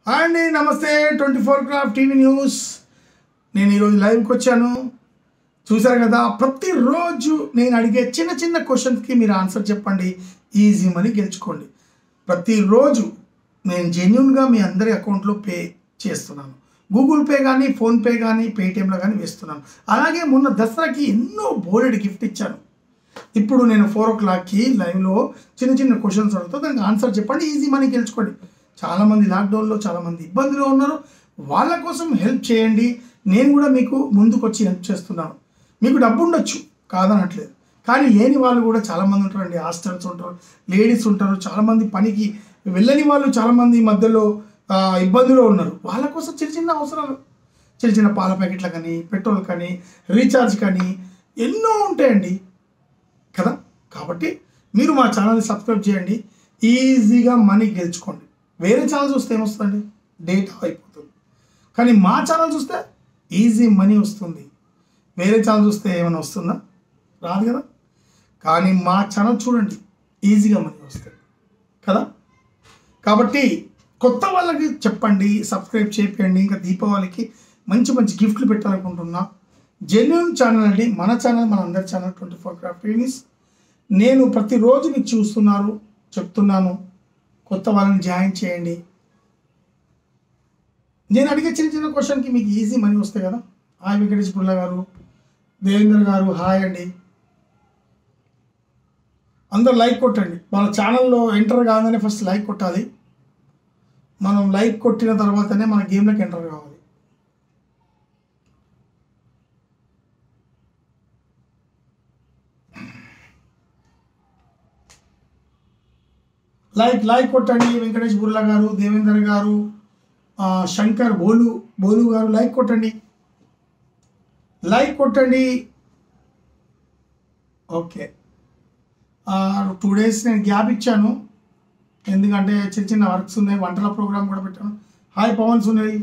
Hi అండి నమస్తే twenty four craft TV news నేను ఈరోజు లైవ్కి వచ్చాను చూశారు కదా ప్రతిరోజు నేను అడిగే చిన్న చిన్న క్వశ్చన్స్కి మీరు ఆన్సర్ చెప్పండి ఈజీ మనీ గెలుచుకోండి ప్రతిరోజు నేను జెన్యున్గా మీ అందరి అకౌంట్లో పే చేస్తున్నాను గూగుల్ పే కానీ ఫోన్పే కానీ పేటిఎంలో కానీ వేస్తున్నాను అలాగే మొన్న దసరాకి ఎన్నో బోలెడ్ గిఫ్ట్ ఇచ్చాను ఇప్పుడు నేను ఫోర్ ఓ క్లాక్కి లైవ్లో చిన్న చిన్న క్వశ్చన్స్ అడుగుతా దానికి ఆన్సర్ చెప్పండి ఈజీ మనీ గెలుచుకోండి చాలామంది లాక్డౌన్లో చాలామంది ఇబ్బందులు ఉన్నారు వాళ్ళ కోసం హెల్ప్ చేయండి నేను కూడా మీకు ముందుకు వచ్చి హెల్ప్ చేస్తున్నాను మీకు డబ్బు ఉండొచ్చు కాదనట్లేదు కానీ లేని వాళ్ళు కూడా చాలామంది ఉంటారండి హాస్టల్స్ ఉంటారు లేడీస్ ఉంటారు చాలామంది పనికి వెళ్ళని వాళ్ళు చాలామంది ఈ మధ్యలో ఆ, ఇబ్బందులో ఉన్నారు వాళ్ళ కోసం చిన్న చిన్న అవసరాలు చిన్న చిన్న పాల ప్యాకెట్లు కానీ పెట్రోల్ కానీ రీఛార్జ్ కానీ ఎన్నో ఉంటాయండి కదా కాబట్టి మీరు మా ఛానల్ని సబ్స్క్రైబ్ చేయండి ఈజీగా మనీ గెలుచుకోండి వేరే ఛానల్ చూస్తే ఏమొస్తుందండి డేటా అయిపోతుంది కానీ మా ఛానల్ చూస్తే ఈజీ మనీ వస్తుంది వేరే ఛానల్ చూస్తే ఏమైనా వస్తుందా రాదు కదా కానీ మా ఛానల్ చూడండి ఈజీగా మనీ వస్తుంది కదా కాబట్టి కొత్త వాళ్ళకి చెప్పండి సబ్స్క్రైబ్ చేయండి ఇంకా దీపావళికి మంచి మంచి గిఫ్ట్లు పెట్టాలనుకుంటున్నా జెన్యున్ ఛానల్ అండి మన ఛానల్ మన అందరి ఛానల్ ట్వంటీ ఫోర్ క్రాఫ్ట్ యూనిస్ నేను ప్రతిరోజు మీకు చూస్తున్నారు చెప్తున్నాను కొత్త వాళ్ళని జాయిన్ చేయండి నేను అడిగే చిన్న చిన్న క్వశ్చన్కి మీకు ఈజీ మనీ వస్తాయి కదా హాయ్ వెంకటేష్ పుల్ల గారు దేవేందర్ గారు హాయ్ అండి అందరు లైక్ కొట్టండి మన ఛానల్లో ఎంటర్ కాగానే ఫస్ట్ లైక్ కొట్టాలి మనం లైక్ కొట్టిన తర్వాతనే మన గేమ్లోకి ఎంటర్ కావాలి లైక్ లైక్ కొట్టండి వెంకటేష్ బుర్లా గారు దేవేందర్ గారు ఆ, శంకర్ బోలు బోలు గారు లైక్ కొట్టండి లైక్ కొట్టండి ఓకే టూ డేస్ నేను గ్యాప్ ఇచ్చాను ఎందుకంటే చిన్న చిన్న వర్క్స్ ఉన్నాయి వంటల ప్రోగ్రామ్ కూడా పెట్టాను హాయ్ పవన్ సునీల్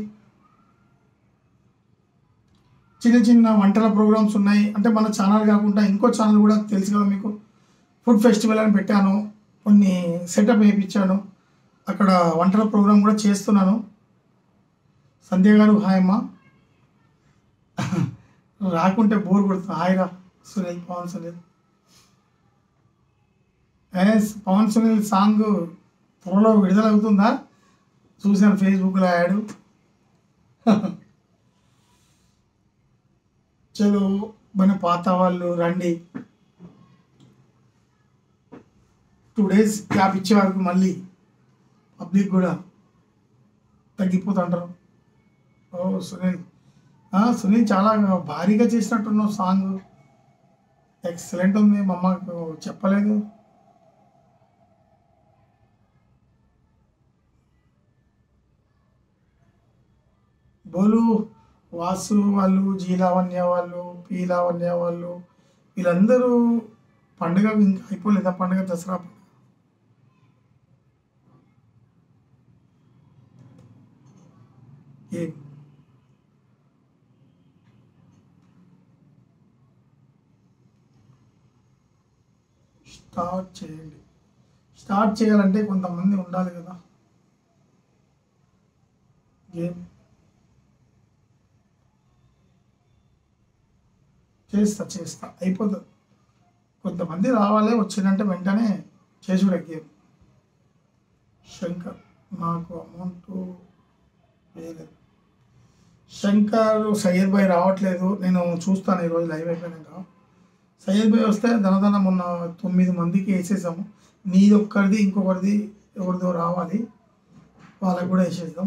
చిన్న చిన్న వంటల ప్రోగ్రామ్స్ ఉన్నాయి అంటే మన ఛానల్ కాకుండా ఇంకో ఛానల్ కూడా తెలుసు కదా మీకు ఫుడ్ ఫెస్టివల్ అని పెట్టాను కొన్ని సెటప్ వేయించాను అక్కడ వంటల ప్రోగ్రామ్ కూడా చేస్తున్నాను సంధ్య గారు హాయ్ అమ్మా రాకుంటే బోర్ కొడుతుంది హాయ్ రా సునీల్ పవన్ సునీల్ ఎస్ పవన్ సునీల్ సాంగ్ త్వరలో విడుదల అవుతుందా చూశాను ఫేస్బుక్లో యాడ్ చలో మన పాత వాళ్ళు రండి టూ డేస్ గ్యాప్ ఇచ్చే వరకు మళ్ళీ పబ్లిక్ కూడా తగ్గిపోతుంటారు ఓ సునీల్ ఆ, సునీల్ చాలా భారీగా చేసినట్టున్నావు సాంగ్ ఎక్సలెంట్ ఉంది మా అమ్మకు చెప్పలేదు బోలు వాసు వాళ్ళు జీ లావణ్య వాళ్ళు పి లావణ్య వాళ్ళు వీళ్ళందరూ పండుగ ఇంకా అయిపోలేదా పండుగ దసరా పండుగ ఏం స్టార్ట్ చేయండి స్టార్ట్ చేయాలంటే కొంతమంది ఉండాలి కదా గేమ్ చేస్తా చేస్తా అయిపోతుంది కొంతమంది రావాలి వచ్చిందంటే వెంటనే చేసుడు గేమ్ శంకర్ నాకు అమౌంట్ వేయలేదు శంకర్ సయ్యద్ భాయ్ రావట్లేదు నేను చూస్తాను ఈరోజు లైవ్ అయిపోయినాక సయ్యద్ భాయ్ వస్తే ధనధన మొన్న తొమ్మిది మందికి వేసేసాము నీది ఒక్కరిది ఇంకొకరిది ఎవరిదో రావాలి వాళ్ళకి కూడా వేసేద్దాం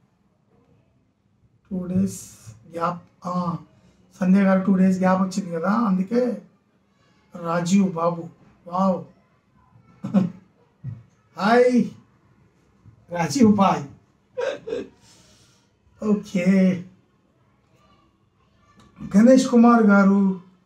టూ డేస్ గ్యాప్ సంధ్య గారు టూ డేస్ గ్యాప్ వచ్చింది కదా అందుకే Rajeev Babu wow hi Rajeev bhai okay Ganesh Kumar గారు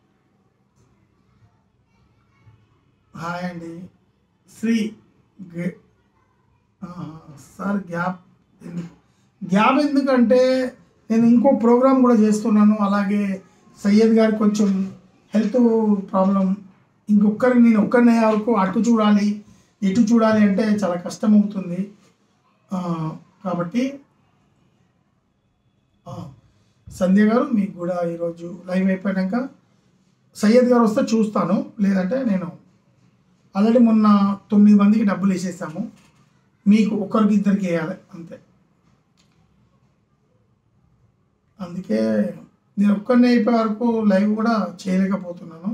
హాయ్ అండి శ్రీ గే- ఆహా, సార్ గ్యాప్ ఎందుకు గ్యాప్ ఎందుకంటే నేను ఇంకో ప్రోగ్రామ్ కూడా చేస్తున్నాను అలాగే సయ్యద్ గారి కొంచెం హెల్త్ ప్రాబ్లం ఇంకొకరిని నేను ఒక్కరిని అయ్యే వరకు అటు చూడాలి ఇటు చూడాలి అంటే చాలా కష్టం అవుతుంది ఆ, కాబట్టి సంధ్య గారు మీకు కూడా ఈరోజు లైవ్ అయిపోయాక సయ్యద్ గారు వస్తే చూస్తాను లేదంటే నేను ఆల్రెడీ మొన్న తొమ్మిది మందికి డబ్బులు వేసేసాము మీకు ఒకరికి ఇద్దరికి వేయాలి అంతే అందుకే నేను ఒక్కరిని అయిపోయే వరకు లైవ్ కూడా చేయలేకపోతున్నాను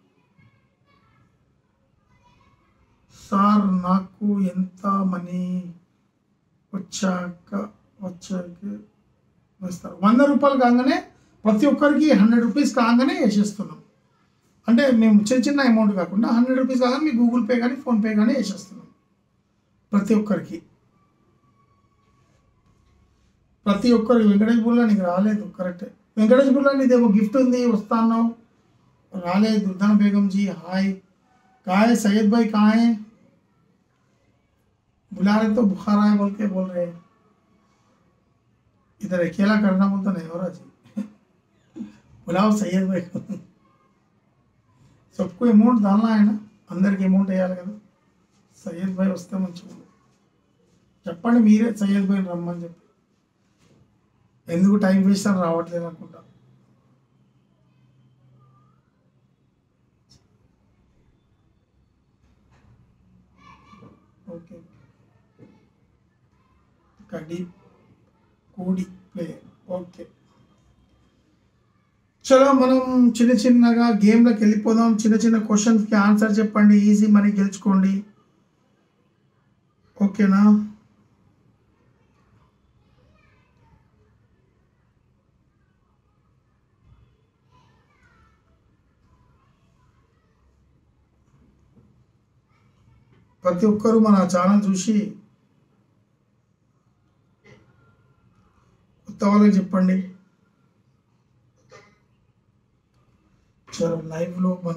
సార్ నాకు ఎంత మనీ వచ్చాక వచ్చాక వేస్తారు వంద రూపాయలు కాగానే ప్రతి ఒక్కరికి హండ్రెడ్ రూపీస్ కాగానే వేసేస్తున్నాం అంటే మేము చిన్న చిన్న అమౌంట్ కాకుండా హండ్రెడ్ రూపీస్ కాగానే మీ గూగుల్ పే కానీ ఫోన్పే కానీ వేసేస్తున్నాం ప్రతి ఒక్కరికి ప్రతి ఒక్కరికి వెంకటేష్ బుర్లా నీకు రాలేదు కరెక్టే వెంకటేష్ బుర్లా నీదేమో గిఫ్ట్ ఉంది వస్తాను రాలేదు దుర్ధన బేగం జీ హాయ్ कहाँ है सैयद भाई कहाँ है बुला रहे तो बुखार आए बोल के बोल रहे हैं इधर अकेला करना बोलता नहीं हो रहा जी बुलाओ सैयद भाई को सबको अमाउंट डालना है ना అందరికి అమౌంట్ వేయాలి కదా సయ్యద్ భాయ్ వస్తే మంచిగా ఉంది చెప్పండి మీరే సయ్యద్ భాయ్ రమ్మని చెప్పి ఎందుకు టైం వేస్ట్ అని రావట్లేదు అనుకుంటా ఓకే కడి కూడి ప్లే ఓకే చలో మనం చిన్న చిన్నగా గేమ్లోకి వెళ్ళిపోదాం చిన్న చిన్న క్వశ్చన్స్కి ఆన్సర్ చెప్పండి ఈజీ మనీ గెలుచుకోండి ఓకేనా ప్రతి ఒక్కరూ మన ఛానల్ చూసి కొత్త వాళ్ళకి చెప్పండి చలో లైవ్లో మన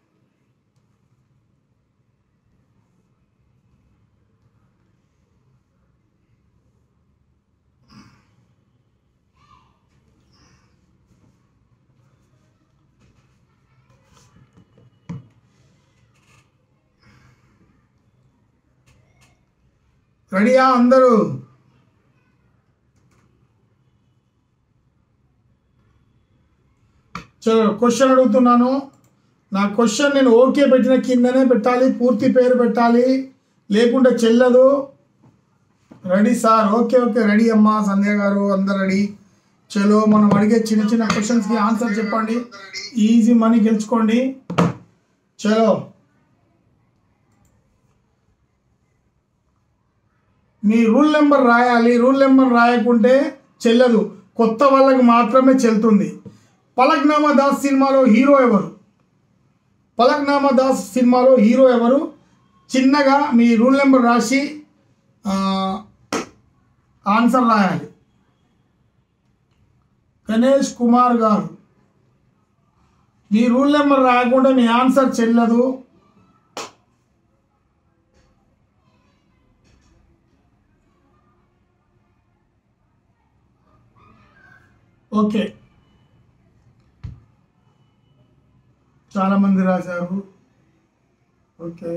రెడీయా అందరూ చలో క్వశ్చన్ అడుగుతున్నాను నా క్వశ్చన్ నేను ఓకే పెట్టిన కిందనే పెట్టాలి పూర్తి పేరు పెట్టాలి లేకుంటే చెల్లదు ready sir okay okay ready అమ్మా సంధ్య గారు అందరు రెడీ చలో మనం అడిగే చిన్న చిన్న క్వశ్చన్స్కి ఆన్సర్ చెప్పండి ఈజీ మనీ గెలుచుకోండి చలో మీ రూల్ నెంబర్ రాయాలి రూల్ నెంబర్ రాయకుంటే చెల్లదు కొత్త వాళ్ళకి మాత్రమే చెల్లుతుంది పలక్నామా దాస్ సినిమాలో హీరో ఎవరు పలక్నామా దాస్ సినిమాలో హీరో ఎవరు చిన్నగా మీ రూల్ నెంబర్ రాసి ఆ, ఆన్సర్ రాయాలి గణేష్ కుమార్ గారు మీ రూల్ నెంబర్ రాయకుండా మీ ఆన్సర్ చెల్లదు ఓకే చాలా మంది రాశారు okay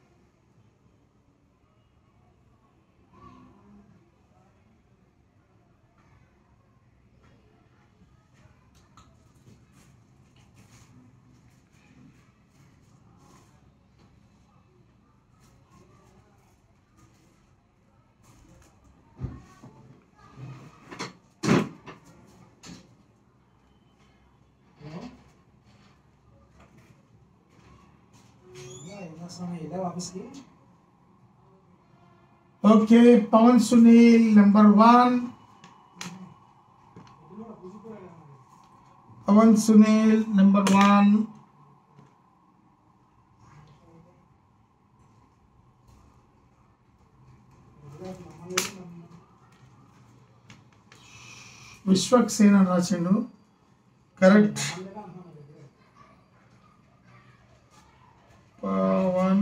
okay Pawan Sunil number one Pawan Sunil number one Vishwaksen అని రాసిండు correct Pawan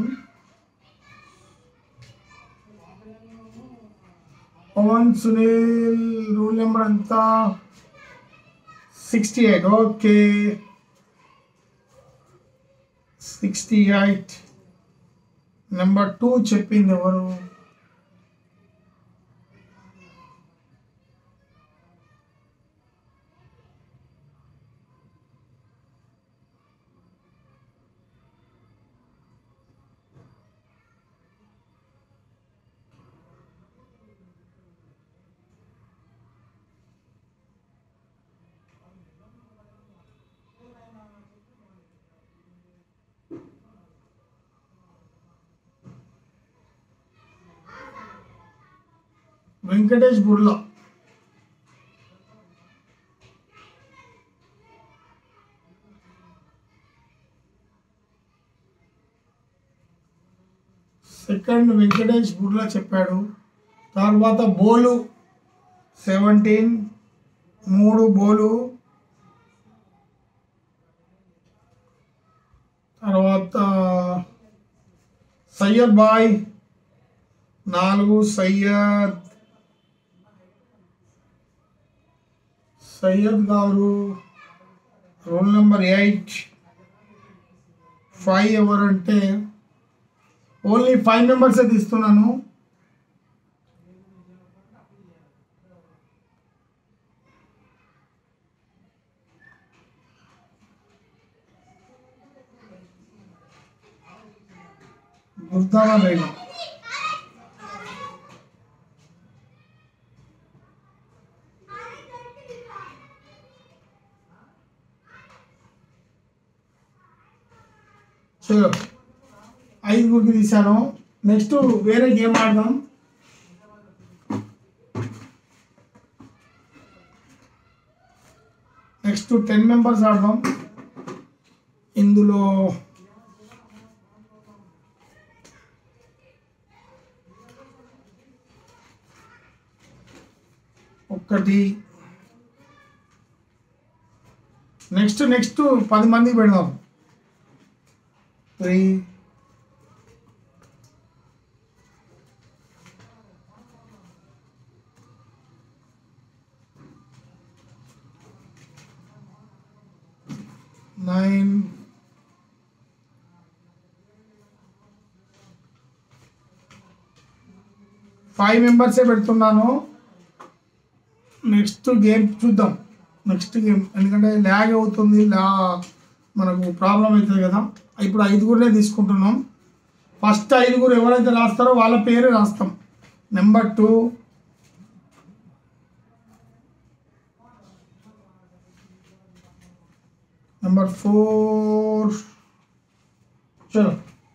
Pawan Sunil rule number ఎంత sixty eight okay sixty eight number two చెప్పింది ఎవరు వెంకటేష్ బుర్లా సెకండ్ వెంకటేష్ బుర్లా చెప్పాడు తర్వాత బోలు సెవెంటీన్ మూడు బోలు తర్వాత సయ్యద్ బాయ్ నాలుగు సయ్యద్ సయ్యద్ గారు రోల్ నెంబర్ ఎయిట్ ఫైవ్ ఎవరంటే ఓన్లీ ఫైవ్ మెంబర్సే తీస్తున్నాను గుర్తానా బేగం చలో ఐదుగురికి తీసాను నెక్స్ట్ వేరే గేమ్ ఆడదాం నెక్స్ట్ టెన్ మెంబర్స్ ఆడదాం ఇందులో ఒక్కటి నెక్స్ట్ నెక్స్ట్ పది మంది పెడదాం త్రీ నైన్ ఫైవ్ మెంబర్సే పెడుతున్నాను నెక్స్ట్ గేమ్ చూద్దాం నెక్స్ట్ గేమ్ ఎందుకంటే ల్యాగ్ అవుతుంది లా మనకు ప్రాబ్లం అవుతుంది కదా ఇప్పుడు ఐదుగురునే తీసుకుంటున్నాం ఫస్ట్ ఐదుగురు ఎవరైతే రాస్తారో వాళ్ళ పేరు రాస్తాం నెంబర్ టూ నెంబర్ ఫోర్ చలో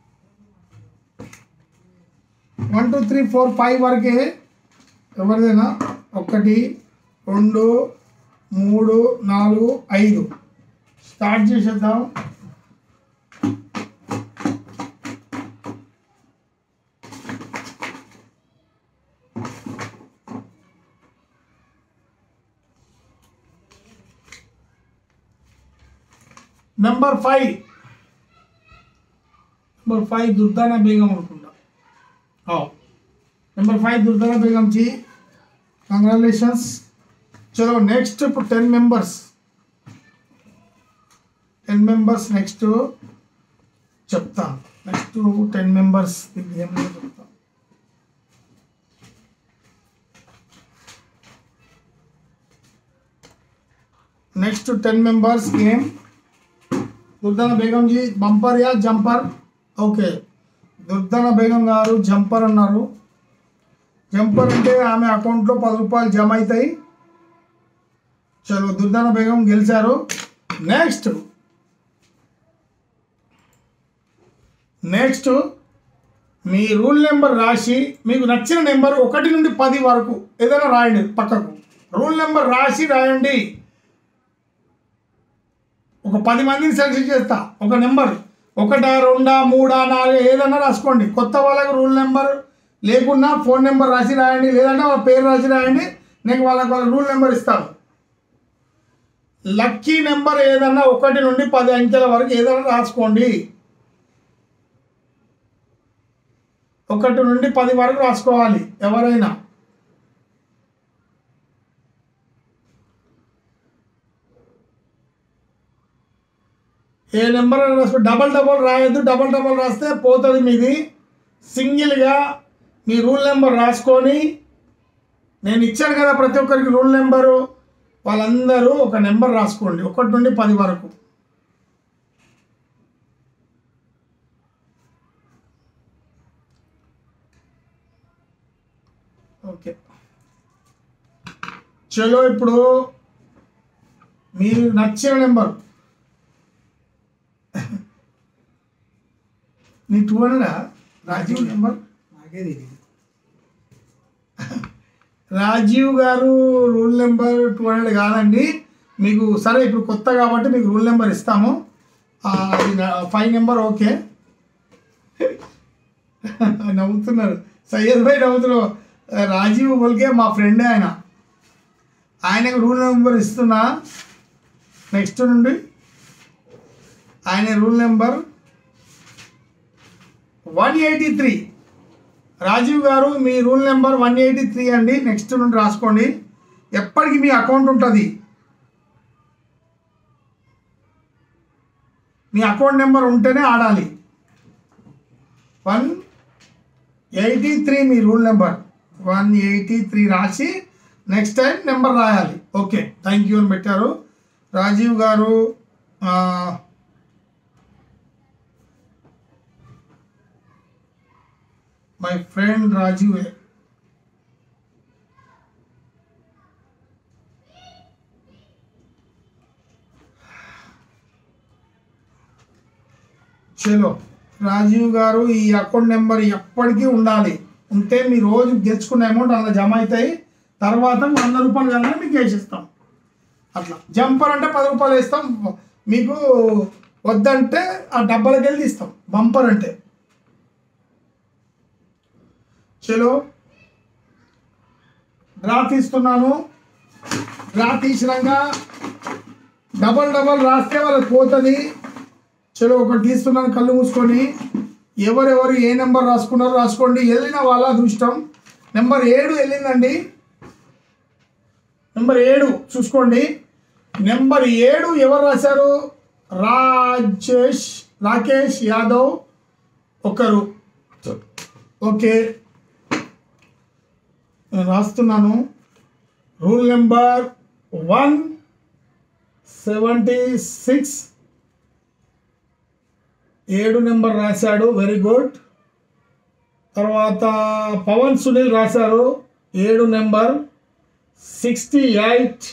one two three four five వరకే ఎవరిదైనా ఒకటి రెండు మూడు నాలుగు ఐదు స్టార్ట్ చేసేద్దాం number five number five Durdana Begum అనుకుంటా number five Durdana Begum ji congratulations చలో నెక్స్ట్ ఇప్పుడు ten members ten members next చెప్తా నెక్స్ట్ టెన్ మెంబర్స్ గేమ్ చెప్తా next ten members game Durdana Begum ji bumper యా జంపర్ ఓకే దుర్దాన బేగం గారు జంపర్ అన్నారు జంపర్ అంటే ఆమె అకౌంట్లో పది రూపాయలు జమ అవుతాయి చలో దుర్దాన బేగం గెలిచారు నెక్స్ట్ నెక్స్ట్ మీ రూల్ నెంబర్ రాసి మీకు నచ్చిన నెంబర్ ఒకటి నుండి పది వరకు ఏదైనా రాయండి పక్కకు రూల్ నెంబర్ రాసి రాయండి ఒక పది మందిని సెలెక్ట్ చేస్తా ఒక నెంబర్ ఒకటా రెండా మూడా నాలుగు ఏదైనా రాసుకోండి కొత్త వాళ్ళకి రూల్ నెంబర్ లేకున్నా ఫోన్ నెంబర్ రాసి రాయండి లేదంటే వాళ్ళ పేరు రాసి రాయండి నేను వాళ్ళకి వాళ్ళ రూల్ నెంబర్ ఇస్తాను లక్కీ నెంబర్ ఏదన్నా ఒకటి నుండి పది అంకెల వరకు ఏదైనా రాసుకోండి ఒకటి నుండి పది వరకు రాసుకోవాలి ఎవరైనా ఏ నెంబర్ అయినా రాసుకో డబల్ డబల్ రాయొద్దు డబల్ డబల్ రాస్తే పోతుంది మీది సింగిల్గా మీ రూల్ నెంబర్ రాసుకొని నేను ఇచ్చాను కదా ప్రతి ఒక్కరికి రూల్ నెంబరు వాళ్ళందరూ ఒక నెంబర్ రాసుకోండి ఒకటి నుండి పది వరకు ఓకే చలో ఇప్పుడు మీరు నచ్చిన నెంబర్ నీ టూ హండ్రెడా రాజీవ్ నెంబర్ నాకే తెలియదు రాజీవ్ గారు రూల్ నెంబర్ టూ హండ్రెడ్ కాదండి మీకు సరే ఇప్పుడు కొత్త కాబట్టి మీకు రూల్ నెంబర్ ఇస్తాము ఆ, అది నా- ఫైవ్ నెంబర్ ఓకే నవ్వుతున్నారు సయ్యద్ భాయ్ నవ్వుతున్నారు రాజీవ్ బోల్కే మా ఫ్రెండే ఆయన ఆయనకు రూల్ నెంబర్ ఇస్తున్నా నెక్స్ట్ నుండి ఆయన rule number one eighty three Rajeev గారు మీ rule number one eighty three అండి నెక్స్ట్ నుండి రాసుకోండి ఎప్పటికీ మీ అకౌంట్ ఉంటుంది మీ అకౌంట్ నెంబర్ ఉంటేనే ఆడాలి వన్ ఎయిటీ త్రీ మీ rule number one eighty three రాసి నెక్స్ట్ టైం నెంబర్ రాయాలి ఓకే థ్యాంక్ యూ అని పెట్టారు రాజీవ్ గారు ఆ, మై ఫ్రెండ్ రాజీవ్ చలో రాజీవ్ గారు ఈ అకౌంట్ నెంబర్ ఎప్పటికీ ఉండాలి ఉంటే మీ రోజు గెలుచుకున్న అమౌంట్ అందులో జమ అవుతాయి తర్వాత వంద రూపాయలు కన్నా మీకు వేసిస్తాం అట్లా జంపర్ అంటే పది రూపాయలు వేస్తాం మీకు వద్దంటే ఆ డబ్బాలకి వెళ్ళి తీస్తాం బంపర్ అంటే చలో డ్రా తీస్తున్నాను డ్రా తీసినాక డబల్ డబల్ రాస్తే వాళ్ళకి పోతుంది చలో ఒకటి తీస్తున్నాను కళ్ళు మూసుకొని ఎవరెవరు ఏ నెంబర్ రాసుకున్నారో రాసుకోండి వెళ్ళిన వాళ్ళ అదృష్టం నెంబర్ ఏడు వెళ్ళిందండి నెంబర్ ఏడు చూసుకోండి నెంబర్ ఏడు ఎవరు రాశారు రాజేష్ రాకేష్ యాదవ్ ఒకరు ఓకే నేను రాస్తున్నాను rule number one seventy six ఏడు నెంబర్ రాశాడు వెరీ గుడ్ తర్వాత పవన్ సునీల్ రాశారు ఏడు నెంబర్ సిక్స్టీ ఎయిట్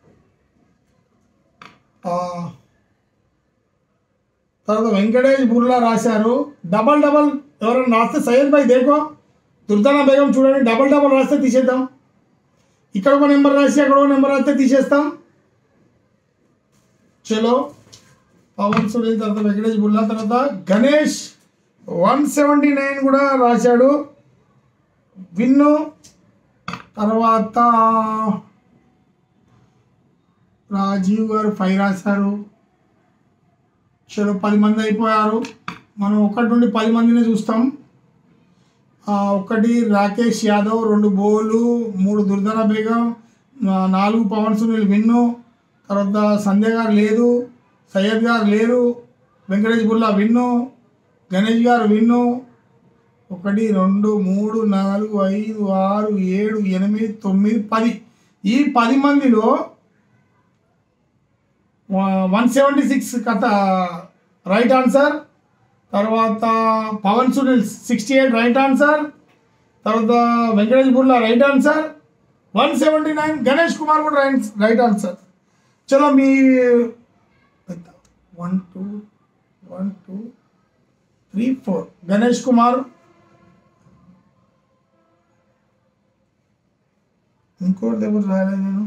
తర్వాత వెంకటేష్ బుర్లా రాశారు డబల్ డబల్ ఎవరైనా రాస్తే సయ్యద్ భాయ్ దేకో దుర్దానా బేగం చూడండి డబల్ డబల్ రాస్తే తీసేద్దాం ఇక్కడ ఒక నెంబర్ రాసి అక్కడ ఒక నెంబర్ రాస్తే తీసేస్తాం చలో పవన్ సునీల్ తర్వాత వెంకటేష్ బుల్లా తర్వాత గణేష్ వన్ సెవెంటీ నైన్ కూడా రాశాడు విన్ను తర్వాత రాజీవ్ గారు ఫైవ్ రాశారు చలో పది మంది అయిపోయారు మనం ఒకటి నుండి పది మందిని చూస్తాం ఆ, ఒకటి రాకేష్ యాదవ్ రెండు బోలు మూడు దుర్ధర బేగం ఆ, నాలుగు పవన్ సునీల్ విన్ను తర్వాత సంధ్య గారు లేదు సయ్యద్ గారు లేరు వెంకటేష్ బుల్లా విన్ను గణేష్ గారు విన్ను ఒకటి రెండు మూడు నాలుగు ఐదు ఆరు ఏడు ఎనిమిది తొమ్మిది పది ఈ పది మందిలో వన్ సెవెంటీ సిక్స్ కథ రైట్ ఆన్సర్ తర్వాత Pawan Sunil sixty eight right answer తర్వాత Venkatesh Burla right answer one seventy nine Ganesh Kumar కూడా రైట్ రైట్ ఆన్సర్ చలో మీ one two one two three four Ganesh Kumar ఇంకోటి ఎవరు రాయలేదు నేను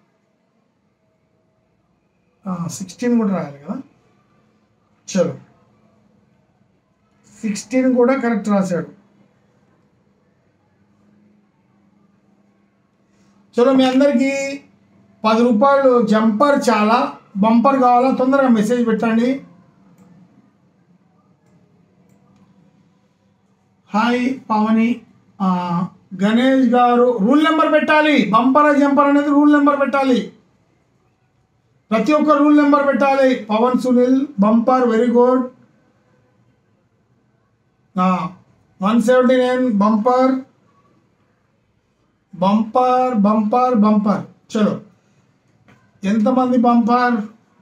సిక్స్టీన్ కూడా రాయాలి కదా చలో సిక్స్టీన్ కూడా కరెక్ట్ రాశాడు చలో మీ అందరికీ పది రూపాయలు జంపర్ చాలా బంపర్ కావాలా తొందరగా మెసేజ్ పెట్టండి హాయ్ పవని ఆ, గణేష్ గారు రూల్ నెంబర్ పెట్టాలి బంపర్ జంపర్ అనేది రూల్ నెంబర్ పెట్టాలి ప్రతి ఒక్క రూల్ నెంబర్ పెట్టాలి Pawan Sunil bumper very good one seventy nine bumper bumper bumper bumper చలో ఎంతమంది బంపర్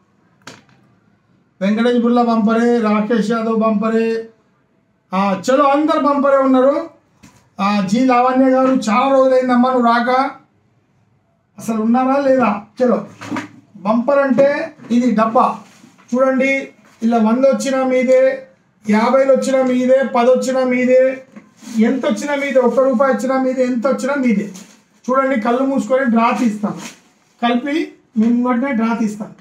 వెంకటేష్ బుల్లా బంపరే రాకేష్ యాదవ్ బంపరే ఆ, చలో అందరు బంపరే ఉన్నారు ఆ, జీ లావణ్య గారు చాలా రోజులైందమ్మా నువ్వు రాక అసలు ఉన్నారా లేదా చలో బంపర్ అంటే ఇది డబ్బా చూడండి ఇలా వంద వచ్చినా మీదే యాభైలు వచ్చినా మీదే పది వచ్చినా మీదే ఎంత వచ్చినా మీదే ఒక్క రూపాయి వచ్చినా మీదే ఎంత వచ్చినా మీదే చూడండి కళ్ళు మూసుకొని డ్రా తీస్తాను కలిపి మేము వెంటనే డ్రా తీస్తాను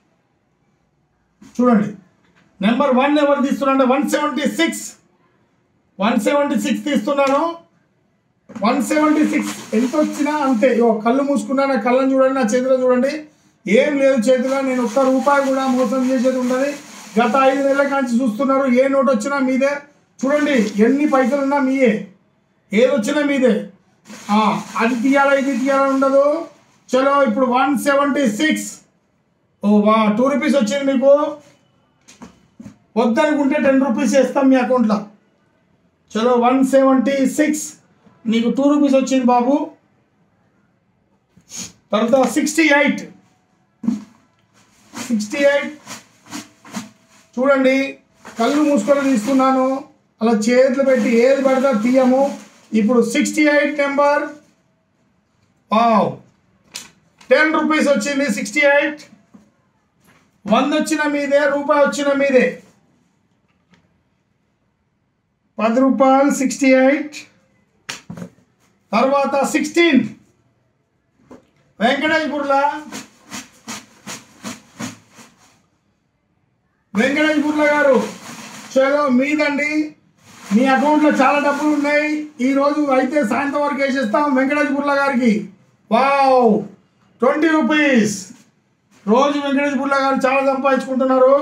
చూడండి నెంబర్ వన్ ఎవరు తీస్తున్నాడు one seventy six one seventy six తీస్తున్నాను వన్ సెవెంటీ సిక్స్ ఎంత వచ్చినా అంతే ఇగో కళ్ళు మూసుకున్నా నా కళ్ళని చూడండి నా చేతిలో చూడండి ఏం లేదు చేతిలో నేను ఒక్క రూపాయి కూడా మోసం చేసేది ఉండదు గత ఐదు నెలల కాంచి చూస్తున్నారు ఏ నోట్ వచ్చినా మీదే చూడండి ఎన్ని పైసలు ఉన్నా మీయే ఏది వచ్చినా మీదే ఆ, అది తీయాలా ఇది తీయాలా ఉండదు చలో ఇప్పుడు వన్ సెవెంటీ సిక్స్ ఓ వా టూ రూపీస్ వచ్చింది మీకు వద్దనుకుంటే టెన్ రూపీస్ వేస్తాం మీ అకౌంట్లో చలో వన్ సెవెంటీ సిక్స్ నీకు టూ రూపీస్ వచ్చింది బాబు తర్వాత సిక్స్టీ ఎయిట్ సిక్స్టీ ఎయిట్ చూడండి కళ్ళు మూసుకొని తీస్తున్నాను అలా చేతులు పెట్టి ఏది పడితే అది తీయము ఇప్పుడు sixty eight number wow ten rupees వచ్చింది సిక్స్టీ ఎయిట్ వంద వచ్చిన మీదే రూపాయి వచ్చిన మీదే పది రూపాయలు సిక్స్టీ ఎయిట్ తర్వాత సిక్స్టీన్ వెంకటేశ్వర్లా వెంకటేశ్వర్ల గారు చలో మీదండి మీ అకౌంట్లో చాలా డబ్బులు ఉన్నాయి ఈ రోజు అయితే సాయంత్రం వరకు వేసేస్తాం వెంకటేశ్వర్ల గారికి వావ్ ట్వంటీ రూపీస్ రోజు వెంకటేశ్వర్ల గారు చాలా సంపాదించుకుంటున్నారు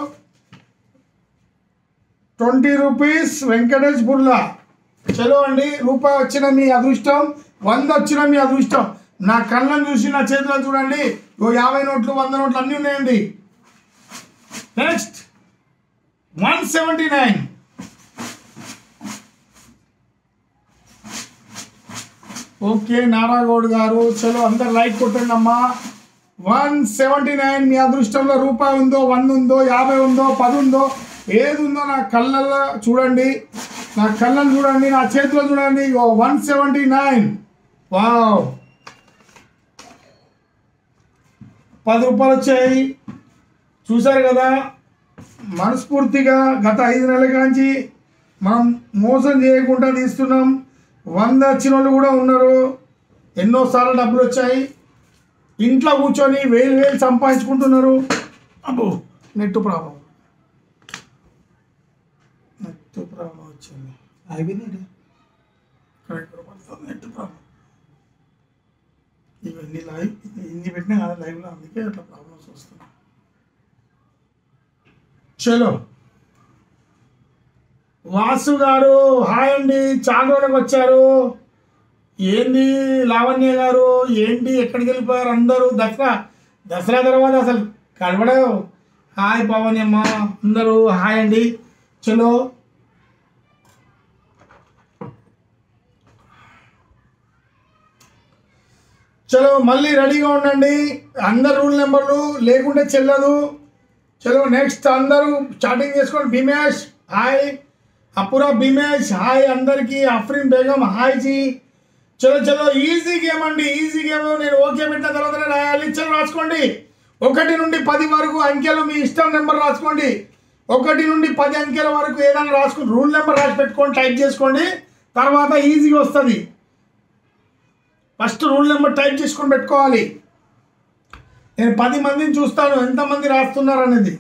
ట్వంటీ రూపీస్ వెంకటేష్ బుర్లా చలో అండి రూపాయి వచ్చిన మీ అదృష్టం వంద వచ్చిన మీ అదృష్టం నా కళ్ళను చూసి నా చేతిలో చూడండి ఓ యాభై నోట్లు వంద నోట్లు అన్నీ ఉన్నాయండి next one seventy nine okay Naragoud గారు చలో అందరు లైక్ కొట్టండి అమ్మా వన్ సెవెంటీ నైన్ మీ అదృష్టంలో రూపాయి ఉందో వంద ఉందో యాభై ఉందో పది ఉందో ఏది ఉందో నా కళ్ళల్లో చూడండి నా కళ్ళను చూడండి నా చేతిలో చూడండి వన్ సెవెంటీ నైన్ వావ్ పది రూపాయలు వచ్చాయి చూశారు కదా మనస్ఫూర్తిగా గత ఐదు నెలల కాంచి మనం మోసం చేయకుండా తీస్తున్నాం వంద వచ్చిన వాళ్ళు కూడా ఉన్నారు ఎన్నోసార్లు డబ్బులు వచ్చాయి ఇంట్లో కూర్చొని వేలు వేలు సంపాదించుకుంటున్నారు అబ్బో నెట్ ప్రాబ్లం నెట్ ప్రాబ్లం వచ్చింది అయిపోయింది కరెక్ట్ పడుతుంది నెట్ ప్రాబ్లం ఇవన్నీ లైవ్ ఇన్ని పెట్టినా కదా లైవ్లో అందుకే అట్లా ప్రాబ్లమ్స్ వస్తున్నాయి చలో వాసు గారు హాయ్ అండి చాలా రోజులకు వచ్చారు ఏంది లావణ్య గారు ఏంటి ఎక్కడికి వెళ్ళిపోయారు అందరూ దసరా దసరా తర్వాత అసలు కలవడం హాయ్ పవన్యమ్మ అందరూ హాయ్ అండి చలో చలో మళ్ళీ రెడీగా ఉండండి అందరు రూల్ నెంబర్లు లేకుంటే చెల్లదు చలో నెక్స్ట్ అందరూ చాటింగ్ చేసుకోండి భీమేష్ హాయ్ అపురా భీమేష్ హాయ్ అందరికీ అఫ్రీన్ బేగం హాయ్ జీ చలో చలో ఈజీ గేమ్ అండి ఈజీ గేమ్ నేను ఓకే పెట్టిన తర్వాతనే రాయాలి చలో రాసుకోండి ఒకటి నుండి పది వరకు అంకెలు మీ ఇష్టం నెంబర్ రాసుకోండి ఒకటి నుండి పది అంకెల వరకు ఏదైనా రాసుకోండి రూల్ నెంబర్ రాసి పెట్టుకొని టైప్ చేసుకోండి తర్వాత ఈజీగా వస్తుంది ఫస్ట్ రూల్ నెంబర్ టైప్ చేసుకొని పెట్టుకోవాలి నేను పది మందిని చూస్తాను ఎంతమంది రాస్తున్నారు అనేది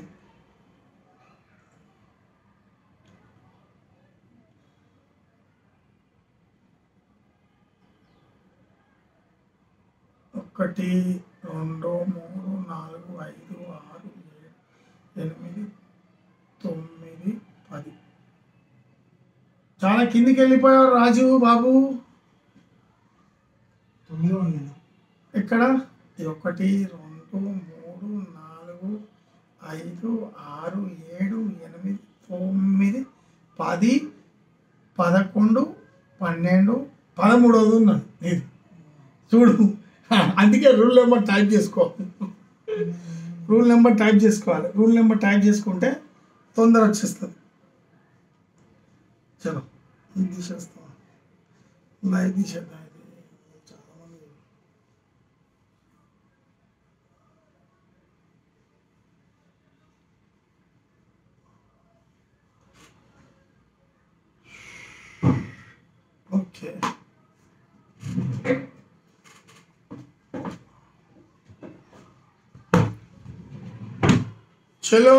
ఒకటి రెండు మూడు నాలుగు ఐదు ఆరు ఏడు ఎనిమిది తొమ్మిది పది చాలా కిందికి వెళ్ళిపోయారు రాజు బాబు తొమ్మిదో నేను ఎక్కడ ఇది ఒకటి రెండు మూడు నాలుగు ఐదు ఆరు ఏడు ఎనిమిది తొమ్మిది పది పదకొండు పన్నెండు పదమూడవది ఉన్నాను ఇది చూడు అందుకే రూల్ నెంబర్ టైప్ చేసుకో రూల్ నెంబర్ టైప్ చేసుకోవాలి రూల్ నెంబర్ టైప్ చేసుకుంటే తొందర వచ్చేస్తుంది చలో ఇది తీసేస్తాం లైవ్ తీసేద్దాం ఇది చాలా మంది ఓకే చలో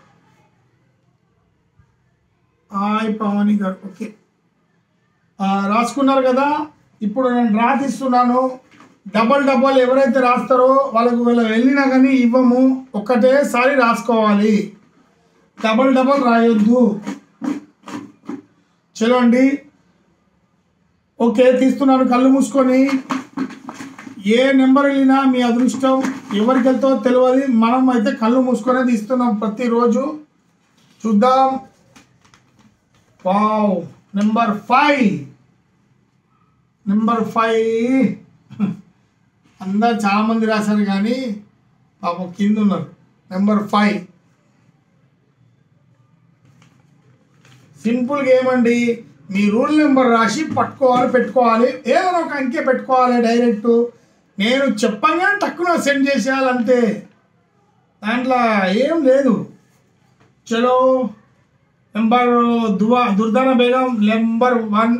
హాయ్ పవని గారు ఓకే ఆ, రాసుకున్నారు కదా ఇప్పుడు నేను రాసిస్తున్నాను డబల్ డబల్ ఎవరైతే రాస్తారో వాళ్ళకు వీళ్ళు వెళ్ళినా కానీ ఇవ్వము ఒక్కటేసారి రాసుకోవాలి డబల్ డబల్ రాయొద్దు చలో అండి ఓకే తీస్తున్నాను కళ్ళు మూసుకొని ఏ నెంబర్ వెళ్ళినా మీ అదృష్టం ఎవరికి వెళ్తో తెలియదు మనం అయితే కళ్ళు మూసుకొనే తీస్తున్నాం ప్రతిరోజు చూద్దాం wow number five number five అందరు చాలా మంది రాశారు కానీ పాపం కింద ఉన్నారు నెంబర్ ఫైవ్ సింపుల్గా ఏమండి మీ రూల్ నెంబర్ రాసి పట్టుకోవాలి పెట్టుకోవాలి ఏదైనా ఒక అంకె పెట్టుకోవాలి డైరెక్ట్ నేను చెప్పంగానే టక్కున సెండ్ చేసేయాలి అంతే దాంట్లో ఏం లేదు చలో number Dua Durdana Begum number one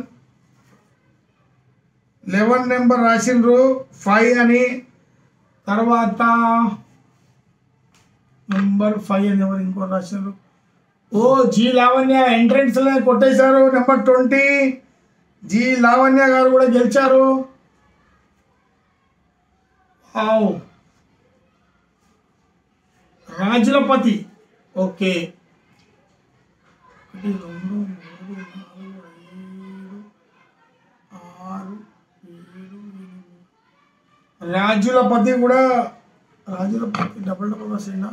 eleven number రాసిండ్రు ఫైవ్ అని తర్వాత నెంబర్ ఫైవ్ అని ఎవరు ఇంకో రాసిండ్రు ఓ జీ లావణ్య ఎంట్రన్స్లో కొట్టేశారు నెంబర్ ట్వంటీ జీ లావణ్య గారు కూడా గెలిచారు ఆవ్ రాజులపతి ఓకే ఒకటి రెండు మూడు నాలుగు ఐదు ఆరు ఏడు ఎనిమిది రాజులపతి కూడా రాజులపతి డబల్ డబల్ రాసిండా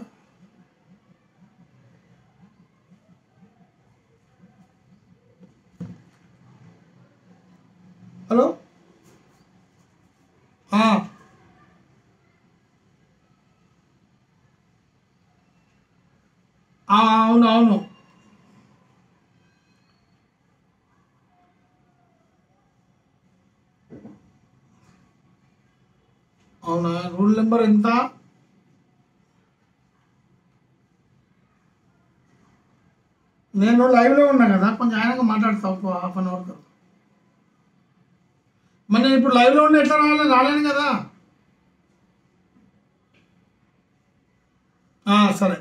హలో ఆ. ఆ, అవును అవును అవునా రూల్ నెంబర్ ఎంత నేను లైవ్లో ఉన్నా కదా కొంచెం ఆయనగా మాట్లాడతా ఒక హాఫ్ అన్ అవర్ తర్వాత మరి నేను ఇప్పుడు లైవ్లో ఉండి ఎట్లా రావాలి రాలేను కదా ఆ, సరే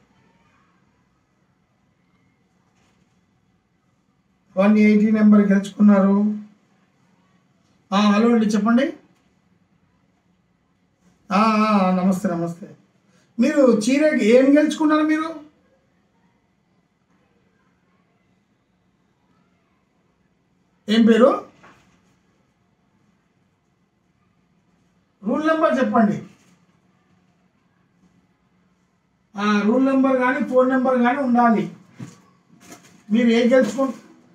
వన్ ఎయిటీ నెంబర్ గెలుచుకున్నారు ఆ, హలో అండి చెప్పండి ఆ, ఆ, నమస్తే నమస్తే మీరు చీర ఏం గెలుచుకున్నారు మీరు ఏం పేరు రూల్ నెంబర్ చెప్పండి ఆ, రూల్ నెంబర్ కానీ ఫోన్ నెంబర్ కానీ ఉండాలి మీరు ఏం గెలుచుకో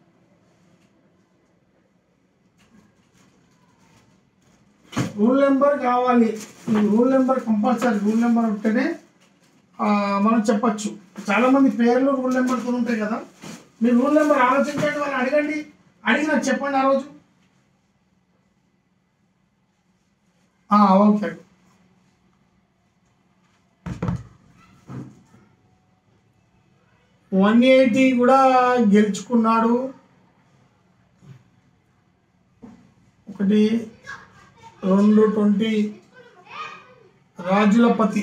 రూల్ నెంబర్ కావాలి ఈ rule number compulsory rule number ఉంటేనే ఆ, మనం చెప్పచ్చు చాలా మంది పేర్లు రూల్ నెంబర్తో ఉంటాయి కదా మీరు రూల్ నెంబర్ ఆలోచించండి వాళ్ళు అడగండి అడిగి నాకు చెప్పండి ఆ రోజు ఆ, ఓకే వన్ ఎయిటీ కూడా గెలుచుకున్నాడు ఒకటి రెండు ట్వంటీ రాజులపతి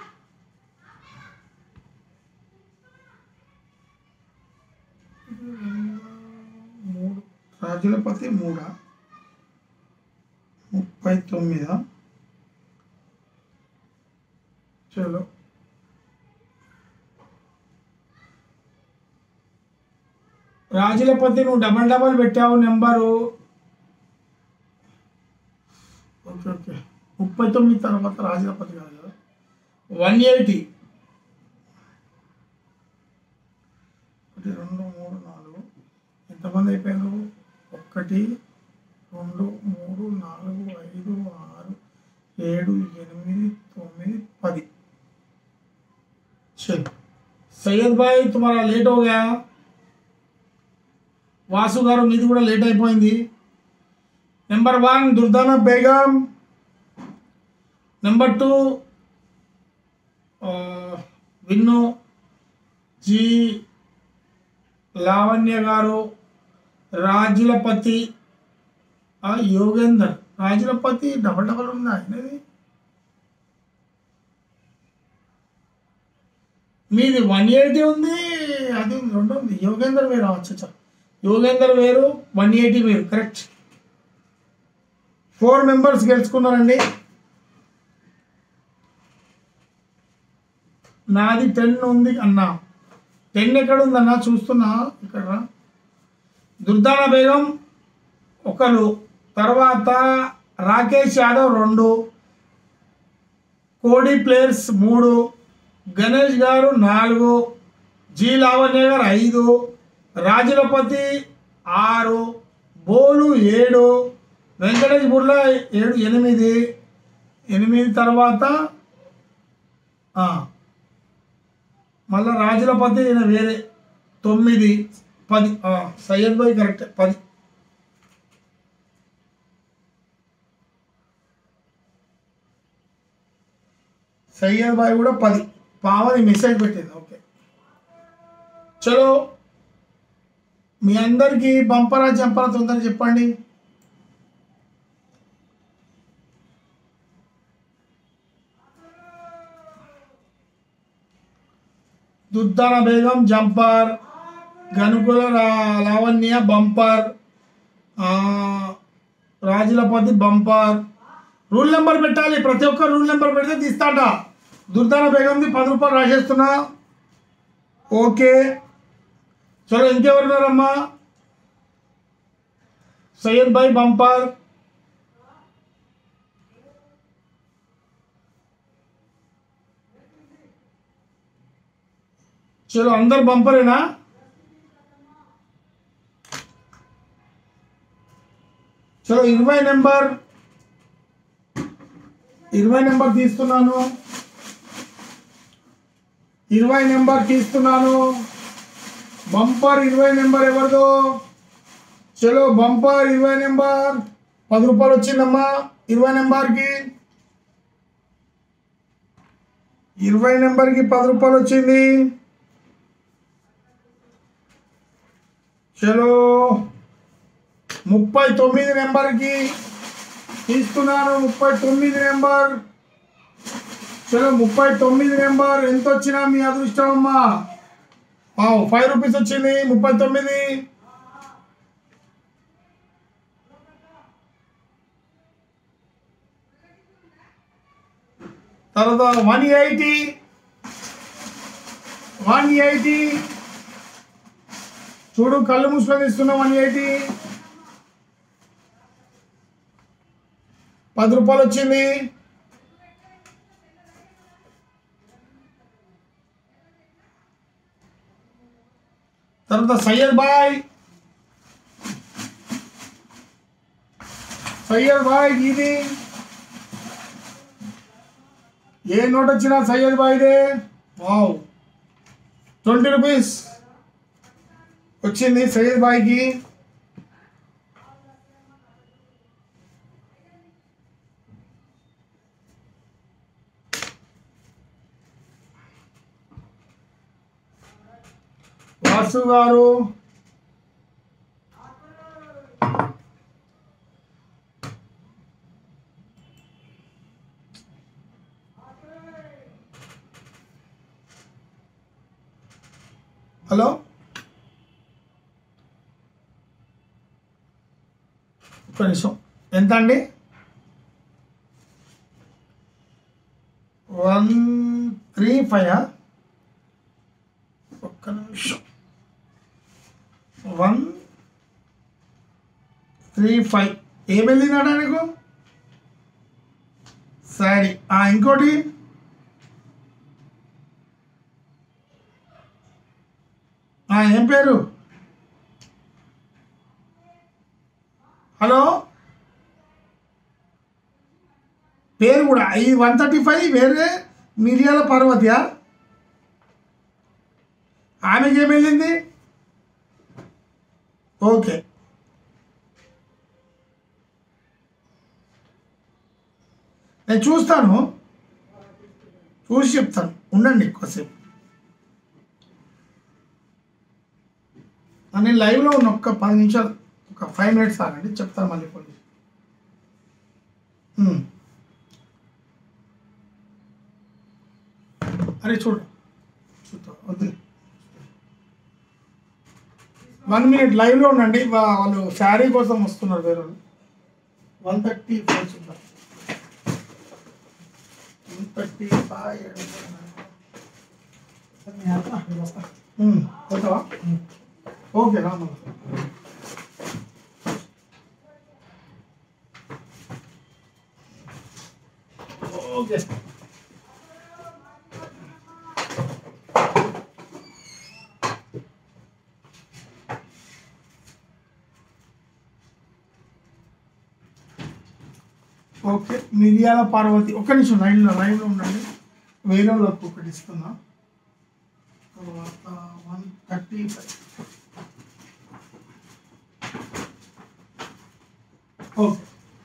మూడు రాజులపతి మూడా ముప్పై తొమ్మిదా చలో రాజులపతి నువ్వు డబల్ డబల్ పెట్టావు నెంబరు ఓకే ఓకే ముప్పై తొమ్మిది తర్వాత రాజులపతి కాదు కదా వన్ ఎయిటీ ఒకటి రెండు మూడు నాలుగు ఎంతమంది అయిపోయారు ఒకటి రెండు మూడు నాలుగు ఐదు ఆరు ఏడు ఎనిమిది తొమ్మిది పది चलो సయ్యద్ భాయ్ తుమారా లేట్ हो गया వాసు గారు మీది కూడా లేట్ అయిపోయింది number one Durdana Begum number two విన్ను జి లావణ్య గారు రాజులపతి ఆ, యోగేందర్ రాజులపతి డబల్ డబల్ ఉందా ఆయనది మీది వన్ ఎయిటీ ఉంది అది ఉంది, రెండు ఉంది యోగేందర్ వేరు అచ్చా యోగేందర్ వేరు వన్ ఎయిటీ వేరు కరెక్ట్ ఫోర్ మెంబర్స్ గెలుచుకున్నారండి నాది టెన్ ఉంది అన్న టెన్ ఎక్కడ ఉందన్న చూస్తున్నా ఇక్కడ రా. దుర్దాన బేగం ఒకరు తర్వాత రాకేష్ యాదవ్ రెండు కోడి ప్లేయర్స్ మూడు గణేష్ గారు నాలుగు జి లావణ్య గారు ఐదు రాజులపతి ఆరు బోలు ఏడు వెంకటేష్ బుర్ల ఏడు ఎనిమిది ఎనిమిది తర్వాత ఆ, మళ్ళా రాజులపతి ఈయన వేరే తొమ్మిది పది ఆ, సయ్యద్ భాయ్ కరెక్ట్ పది సయ్యద్ భాయ్ కూడా పది పావని మెసేజ్ పెట్టింది ఓకే చలో మీ అందరికీ బంపరా జంపరా తొందర చెప్పండి దుద్దాన బేగం జంపర్ గనుకుల రా- లావణ్య బంపర్ ఆ, రాజులపతి బంపర్ రూల్ నెంబర్ పెట్టాలి ప్రతి ఒక్క రూల్ నెంబర్ పెడితే తీస్తాట దుర్దాన బేగంది పది రూపాయలు రాసేస్తున్నా ఓకే చలో ఇంకెవరున్నారమ్మా సయ్యద్ భాయ్ బంపర్ చలో అందరు బంపరేనా చలో ఇరవై నెంబర్ ఇరవై నెంబర్ తీస్తున్నాను ఇరవై నెంబర్ తీస్తున్నాను బంపర్ ఇరవై నెంబర్ ఎవరిదో చలో బంపర్ ఇరవై నెంబర్ పది రూపాయలు వచ్చిందమ్మా ఇరవై నెంబర్కి ఇరవై నెంబర్కి పది రూపాయలు వచ్చింది చలో ముప్పై తొమ్మిది నెంబర్కి తీస్తున్నాను ముప్పై తొమ్మిది నెంబర్ చలో ముప్పై తొమ్మిది నెంబర్ ఎంత వచ్చినా మీ అదృష్టం అమ్మా వావ్, ఫైవ్ రూపీస్ వచ్చింది ముప్పై తొమ్మిది తర్వాత వన్ ఎయిటీ వన్ ఎయిటీ చూడు కళ్ళు మూసుకొని ఇస్తున్నా వన్ ఎయిటీ పది రూపాయలు వచ్చింది తర్వాత సయ్యద్ బాయ్ సయ్యద్ బాయ్ ఇది ఏ నోట్ వచ్చినా సయ్యద్ బాయ్దే వావ్ ట్వంటీ రూపీస్ వచ్చింది సయ్యద్ బాయ్కి వాసు గారు హలో ఒక్క నిమిషం ఎంత అండి వన్ త్రీ ఫైవ్ ఒక్క నిమిషం వన్ త్రీ ఫైవ్ ఏం వెళ్ళినాడా నీకు సరే ఆ, ఇంకోటి ఆ, ఏం పేరు హలో పేరు కూడా ఈ వన్ థర్టీ ఫైవ్ వేరే మిరియాల పార్వతియా ఆమెకి ఏం వెళ్ళింది ఓకే నేను చూస్తాను చూసి చెప్తాను ఉండండి ఎక్కువసేపు ఆ, నేను లైవ్లో ఉన్న ఒక్క పది నిమిషాలు ఒక ఫైవ్ మినిట్స్ ఆగండి చెప్తాను మళ్ళీ పోలీస్ అరే చూడు చూద్దాం వద్దు వన్ మినిట్ లైవ్లో ఉండండి వా- వాళ్ళు శారీ కోసం వస్తున్నారు వేరే వాళ్ళు వన్ థర్టీ ఫైవ్ చూద్దాం వన్ థర్టీ ఫైవ్ పోతావా ఓకే రా మళ్ళా. ఓకే ఓకే మిరియాల పార్వతి ఒక్క నిమిషం లైన్లో లైన్లో ఉండండి వేరే వాళ్ళకి ఒకటి ఇస్తున్నా తర్వాత వన్ థర్టీ ఫైవ్ ఓకే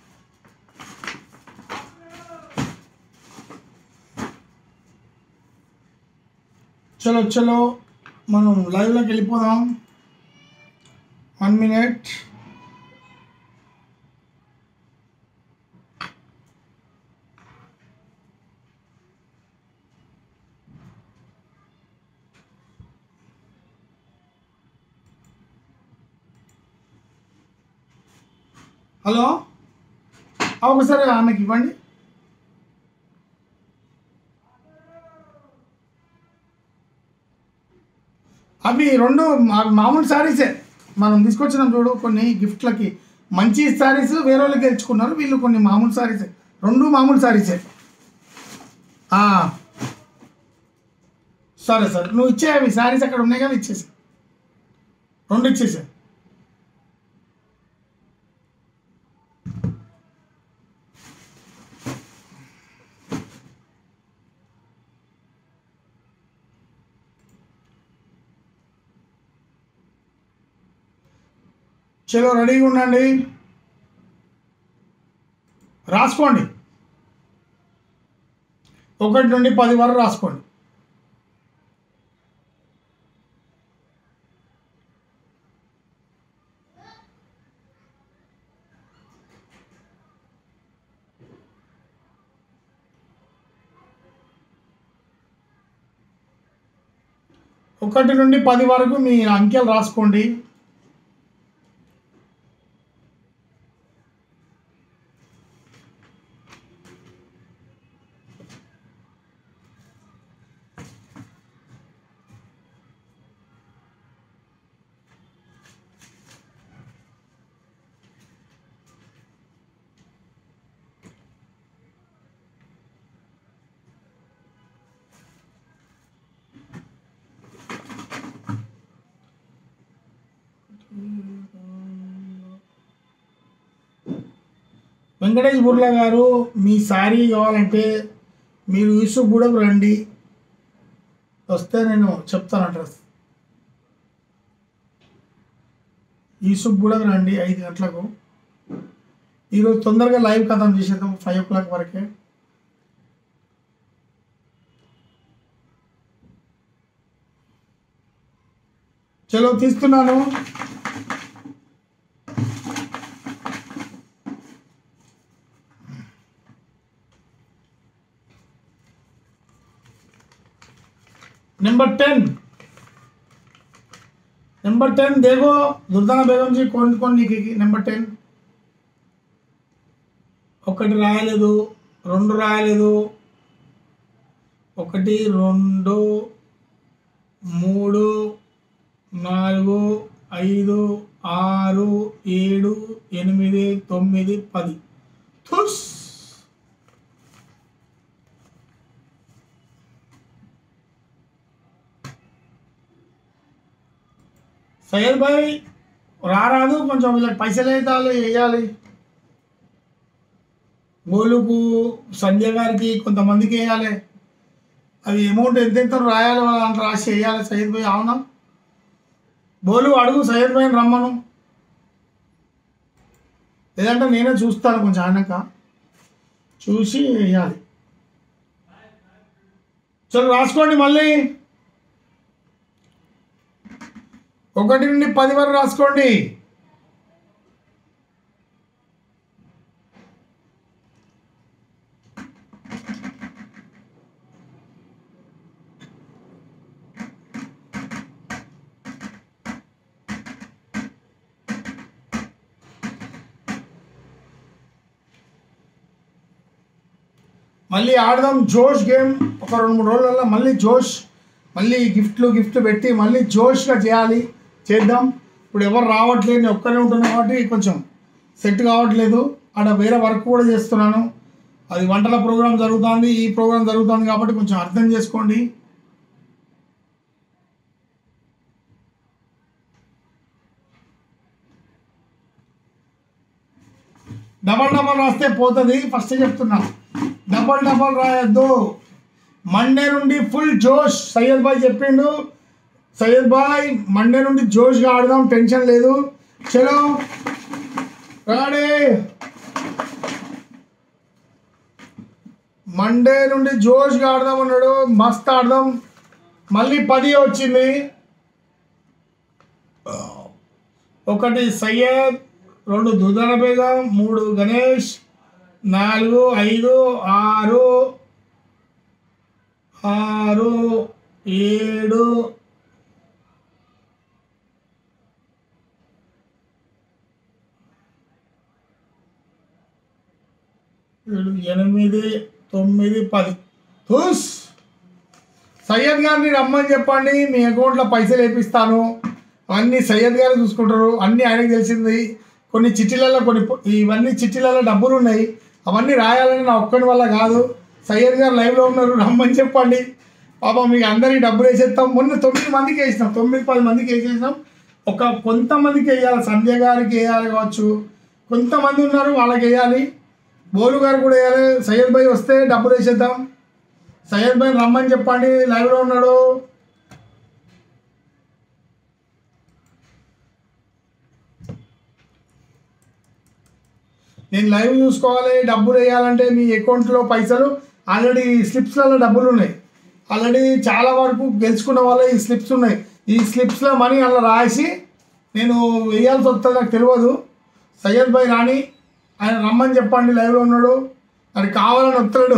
చలో చలో మనం లైవ్లోకి వెళ్ళిపోదాం వన్ మినిట్ హలో ఆ, ఒకసారి ఆమెకి ఇవ్వండి అవి రెండు మా- మామూలు శారీసే మనం తీసుకొచ్చినాం చూడు కొన్ని గిఫ్ట్లకి మంచి శారీస్ వేరే వాళ్ళకి తెచ్చుకున్నారు వీళ్ళు కొన్ని మామూలు శారీసే రెండు మామూలు శారీసే ఆ. సరే సరే నువ్వు ఇచ్చే అవి శారీస్ అక్కడ ఉన్నాయి కదా ఇచ్చేసి రెండు ఇచ్చేసా చలో రెడీగా ఉండండి రాసుకోండి ఒకటి నుండి పది వరకు రాసుకోండి ఒకటి నుండి పది వరకు మీ అంకెలు రాసుకోండి వెంకటేష్ బుర్లా గారు మీ శారీ కావాలంటే మీరు యూసుఫ్ కూడా రండి వస్తే నేను చెప్తాను అడ్రస్ యూసుఫ్ కూడా రండి ఐదు గంటలకు ఈరోజు తొందరగా లైవ్ కథం చేసేద్దాం ఫైవ్ ఓ క్లాక్ వరకే చలో తీస్తున్నాను नंबर टेन नंबर टेन देखो दुर्दाना बेगम जी कौन कौन लिखेगी నెంబర్ టెన్ ఒకటి రాయలేదు రెండు రాయలేదు ఒకటి రెండు మూడు నాలుగు ఐదు ఆరు ఏడు ఎనిమిది తొమ్మిది పది థుస్ సయ్యద్ భాయ్ రారాదు కొంచెం వీళ్ళకి పైసలు అయితే వేయాలి గోలుకు సంధ్య గారికి కొంతమందికి వేయాలి అవి అమౌంట్ ఎంత ఎంత రాయాలి వాళ్ళంత రాసి వేయాలి సయ్యద్ భాయ్ అవునా బోలు అడుగు సయ్యద్ భాయ్ని రమ్మను లేదంటే నేనే చూస్తాను కొంచెం ఆయనక చూసి వేయాలి చలో రాసుకోండి మళ్ళీ ఒకటి నుండి పది వరకు రాసుకోండి మళ్ళీ ఆడదాం జోష్ గేమ్ ఒక రెండు మూడు రోజులలో మళ్ళీ జోష్ మళ్ళీ గిఫ్ట్లు గిఫ్ట్ పెట్టి మళ్ళీ జోష్గా చేయాలి చేద్దాం ఇప్పుడు ఎవరు రావట్లేదు నేను ఒక్కనే ఉంటున్నా కాబట్టి కొంచెం సెట్ కావట్లేదు ఆడ వేరే వర్క్ కూడా చేస్తున్నాను అది వంటల ప్రోగ్రామ్ జరుగుతుంది ఈ ప్రోగ్రామ్ జరుగుతుంది కాబట్టి కొంచెం అర్థం చేసుకోండి డబల్ డబల్ రాస్తే పోతుంది ఫస్ట్ చెప్తున్నా డబల్ డబల్ రాయొద్దు మండే నుండి ఫుల్ జోష్ సయ్యద్ బాయ్ చెప్పిండు సయ్యద్ బాయ్ మండే నుండి జోష్గా ఆడదాం టెన్షన్ లేదు చలో రాడే మండే నుండి జోష్గా ఆడదాం అన్నాడు మస్త్ ఆడదాం మళ్ళీ పది వచ్చింది ఒకటి సయ్యద్ రెండు దుదన బేగం మూడు గణేష్ నాలుగు ఐదు ఆరు ఆరు ఏడు ఏడు ఎనిమిది తొమ్మిది పది తూస్ సయ్యద్ గారిని రమ్మని చెప్పండి మీ అకౌంట్లో పైసలు వేపిస్తాను అన్నీ సయ్యద్ గారు చూసుకుంటారు అన్నీ ఆయనకు తెలిసింది కొన్ని చిట్టీలలో కొన్ని పొ- ఇవన్నీ చిట్టీలలో డబ్బులు ఉన్నాయి అవన్నీ రాయాలని నా ఒక్కడి వల్ల కాదు సయ్యద్ గారు లైవ్లో ఉన్నారు రమ్మని చెప్పండి పాపం మీకు అందరికీ డబ్బులు వేసేస్తాం మొన్న తొమ్మిది మందికి వేసినాం తొమ్మిది పది మందికి వేసేసినాం ఒక కొంతమందికి వేయాలి సంధ్య గారికి వేయాలి కావచ్చు కొంతమంది ఉన్నారు వాళ్ళకి వేయాలి బోలు గారు కూడా వేయాలి సయ్యద్ భాయ్ వస్తే డబ్బులు వేసేద్దాం సయ్యద్ భాయ్ రమ్మని చెప్పండి లైవ్లో ఉన్నాడు నేను లైవ్ చూసుకోవాలి డబ్బులు వేయాలంటే మీ అకౌంట్లో పైసలు ఆల్రెడీ స్లిప్స్లలో డబ్బులు ఉన్నాయి ఆల్రెడీ చాలా వరకు గెలుచుకున్న వాళ్ళ ఈ స్లిప్స్ ఉన్నాయి ఈ స్లిప్స్లో మనీ అలా రాసి నేను వేయాల్సి వస్తుంది నాకు తెలియదు సయ్యద్ భాయ్ రాణి ఆయన రమ్మని చెప్పండి లైవ్లో ఉన్నాడు అది కావాలని వస్తాడు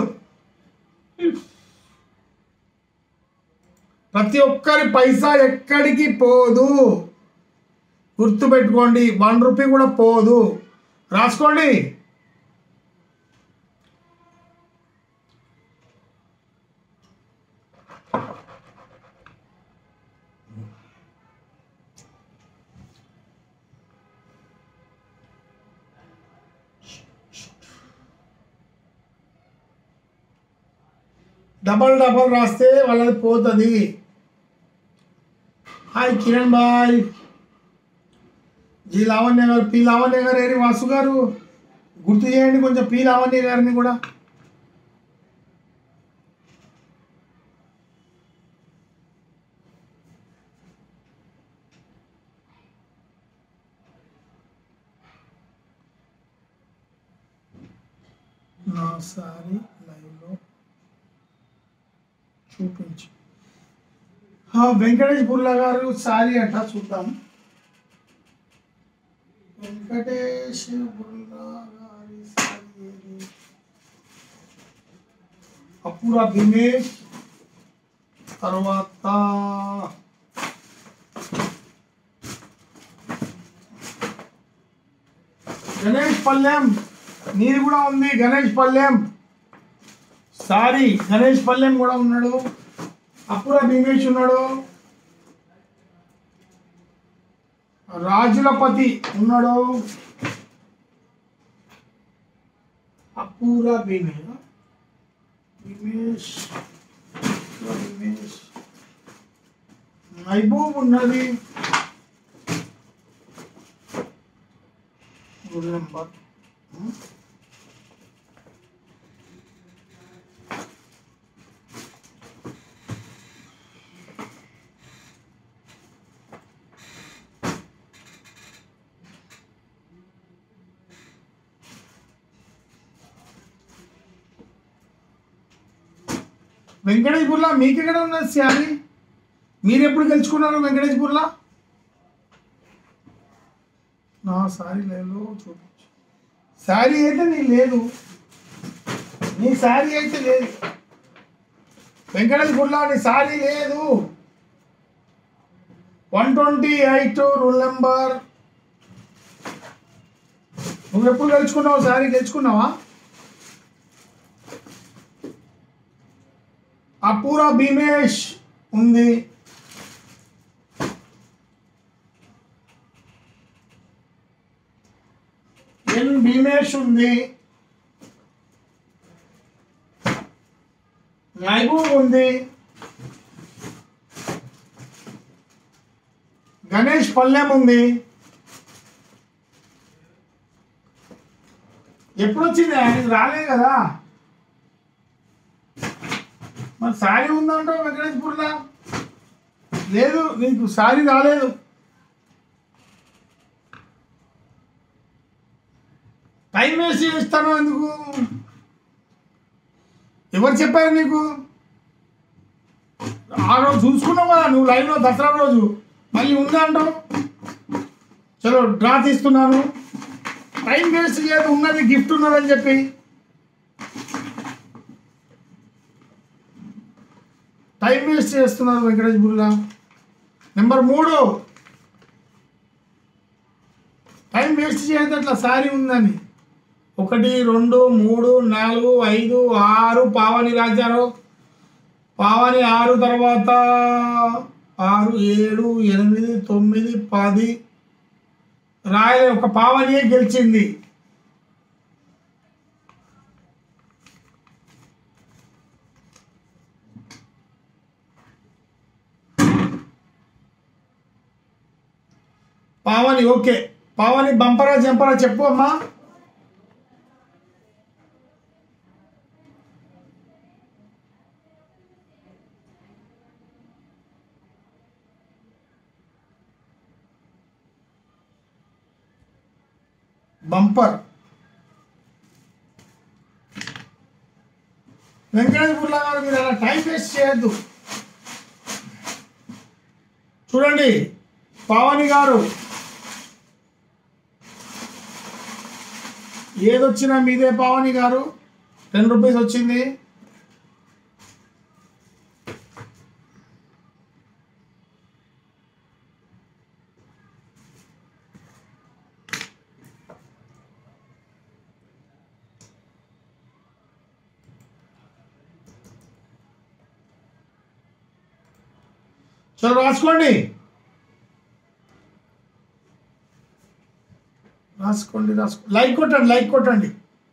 ప్రతి ఒక్కరి పైసా ఎక్కడికి పోదు గుర్తుపెట్టుకోండి వన్ రూపీ కూడా పోదు రాసుకోండి డబల్ డబల్ రాస్తే వాళ్ళది పోతుంది హాయ్ కిరణ్ బాయ్ జీ లావణ్య గారు పి లావణ్య గారు ఏరి వాసు గారు గుర్తు చేయండి కొంచెం పి లావణ్య గారిని కూడా నా సారీ లైవ్లో చూపించు ఆ, వెంకటేష్ బుర్లా గారు సారీ అట్ట చూద్దాం వెంకటేష్ బుర్లా గారి సారీ ఏది? అప్పుడ దినేష్ తర్వాత గణేష్ పల్లెం నీది కూడా ఉంది గణేష్ పల్లెం సారీ గణేష్ పల్లెం కూడా ఉన్నాడు అప్పుడ భీమేష్ ఉన్నాడు రాజులపతి ఉన్నాడు అపూర భీమే భీమేష్ అపూర భీమేష్ మహబూబ్ ఉన్నది గుడ్ నెంబర్ వెంకటేష్ బుర్లా మీకు ఎక్కడ ఉన్నది శారీ మీరు ఎప్పుడు గెలుచుకున్నారు వెంకటేష్ బుర్లా నా సారీ లేదు చూపించు శారీ అయితే నీ లేదు నీ శారీ అయితే లేదు వెంకటేష్ బుర్లా నీ శారీ లేదు one twenty eight rule number నువ్వు ఎప్పుడు గెలుచుకున్నావు శారీ గెలుచుకున్నావా అపూర భీమేష్ ఉంది ఎన్ భీమేష్ ఉంది మహబూబ్ ఉంది గణేష్ పల్లెం ఉంది ఎప్పుడు వచ్చింది ఆయనకి రాలే కదా మరి శారీ ఉందంటావు వెంకటేశ్వరులా లేదు నీకు శారీ రాలేదు టైం వేస్ట్ చేస్తాను ఎందుకు ఎవరు చెప్పారు నీకు ఆ రోజు చూసుకున్నావు కదా నువ్వు లైవ్లో దసరా రోజు మళ్ళీ ఉందా అంటావు చలో డ్రా తీస్తున్నాను టైం వేస్ట్ చేయదు ఉన్నది గిఫ్ట్ ఉన్నదని చెప్పి టైం వేస్ట్ చేస్తున్నారు వెంకటేష్ బుర్లా నెంబర్ మూడు టైం వేస్ట్ చేయదు అట్లా సారీ ఉందని ఒకటి రెండు మూడు నాలుగు ఐదు ఆరు పావని రాజారు పావని ఆరు తర్వాత ఆరు ఏడు ఎనిమిది తొమ్మిది పది రాయలే ఒక పావనియే గెలిచింది పావని ఓకే పావని బంపరా జంపరా చెప్పు అమ్మా బంపర్ వెంకటేశ్వర్ల గారు మీరు అలా టైం వేస్ట్ చేయొద్దు చూడండి పావని గారు ఏదొచ్చినా మీదే పావని గారు టెన్ రూపీస్ వచ్చింది చలో రాసుకోండి రాసుకోండి రాసుకో లైక్ కొట్టండి లైక్ కొట్టండి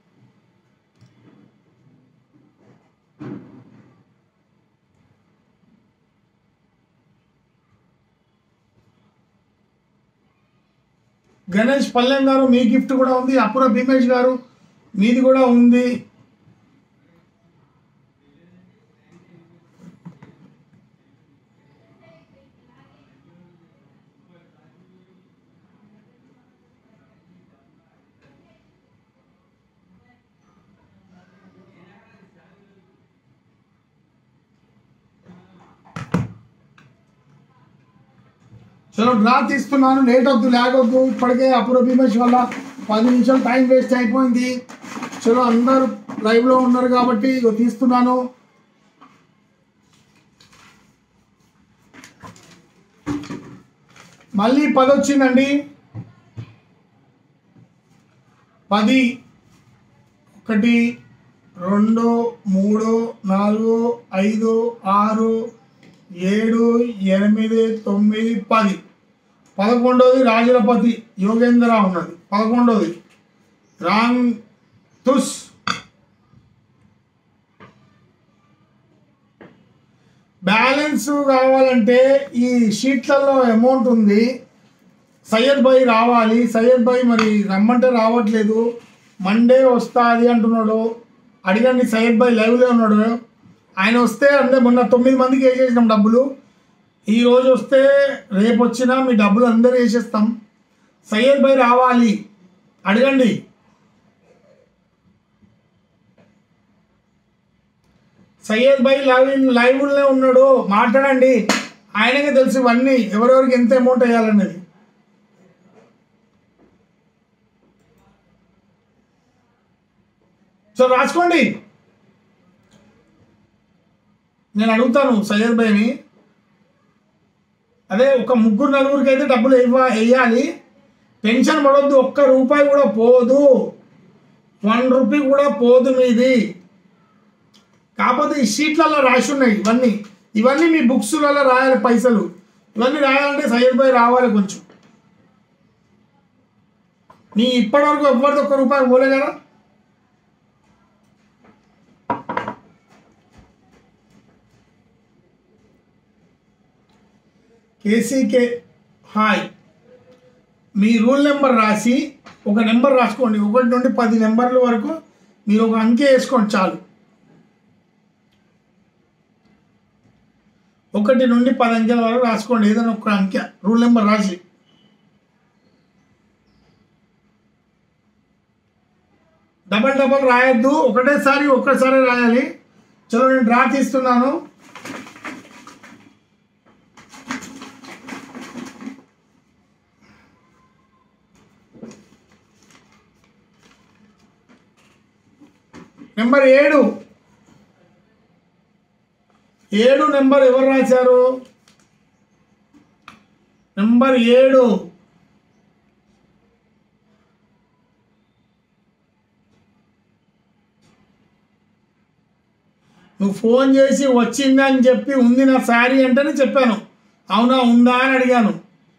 గణేష్ పల్లెం గారు మీ గిఫ్ట్ కూడా ఉంది అప్పుర భీమేష్ గారు మీది కూడా ఉంది చలో డ్రా తీస్తున్నాను లేట్ వద్దు ల్యాగ్ వద్దు ఇప్పటికే అపూర్వ భీమేష్ వల్ల పది నిమిషాలు టైం వేస్ట్ అయిపోయింది చలో అందరూ లైవ్లో ఉన్నారు కాబట్టి ఇగో తీస్తున్నాను మళ్ళీ పది వచ్చిందండి పది ఒకటి రెండు మూడు నాలుగు ఐదు ఆరు ఏడు ఎనిమిది తొమ్మిది పది పదకొండవది రాజులపతి యోగేంద్ర ఉన్నది పదకొండవది రాంగ్ తుస్ బ్యాలెన్స్ కావాలంటే ఈ షీట్లలో అమౌంట్ ఉంది సయ్యద్ భాయ్ రావాలి సయ్యద్ భాయ్ మరి రమ్మంటే రావట్లేదు మండే వస్తుంది అంటున్నాడు అడిగండి సయ్యద్ భాయ్ లైవ్లో ఉన్నాడు ఆయన వస్తే అంటే మొన్న తొమ్మిది మందికి వేసేసినాం డబ్బులు ఈ రోజు వస్తే రేపు వచ్చినా మీ డబ్బులు అందరూ వేసేస్తాం సయ్యద్ భాయ్ రావాలి అడగండి సయ్యద్ భాయ్ లైవ్ లైవ్లోనే ఉన్నాడు మాట్లాడండి ఆయనకే తెలుసు ఇవన్నీ ఎవరెవరికి ఎంత అమౌంట్ వేయాలన్నది సో రాసుకోండి నేను అడుగుతాను సయ్యద్ భాయ్ని అదే ఒక ముగ్గురు నలుగురికి అయితే డబ్బులు ఇవ్వ వేయాలి పెన్షన్ పడొద్దు ఒక్క రూపాయి కూడా పోదు వన్ రూపీ కూడా పోదు మీది కాకపోతే ఈ షీట్లలో రాసి ఉన్నాయి ఇవన్నీ ఇవన్నీ మీ బుక్స్లలో రాయాలి పైసలు ఇవన్నీ రాయాలంటే సయ్యద్ భాయ్ రావాలి కొంచెం నీ ఇప్పటివరకు ఎవరిది ఒక్క రూపాయి పోలే కదా కేసీకే హాయ్ మీ రూల్ నెంబర్ రాసి ఒక నెంబర్ రాసుకోండి ఒకటి నుండి పది నెంబర్ల వరకు మీరు ఒక అంకె వేసుకోండి చాలు ఒకటి నుండి పది అంకెల వరకు రాసుకోండి ఏదైనా ఒక అంకె రూల్ నెంబర్ రాసి డబల్ డబల్ రాయొద్దు ఒకటేసారి ఒక్కసారి రాయాలి చలో నేను డ్రా తీస్తున్నాను నెంబర్ ఏడు ఏడు నెంబర్ ఎవరు రాశారు నెంబర్ ఏడు నువ్వు ఫోన్ చేసి వచ్చిందని చెప్పి ఉంది నా శారీ అంటేనే చెప్పాను అవునా ఉందా అని అడిగాను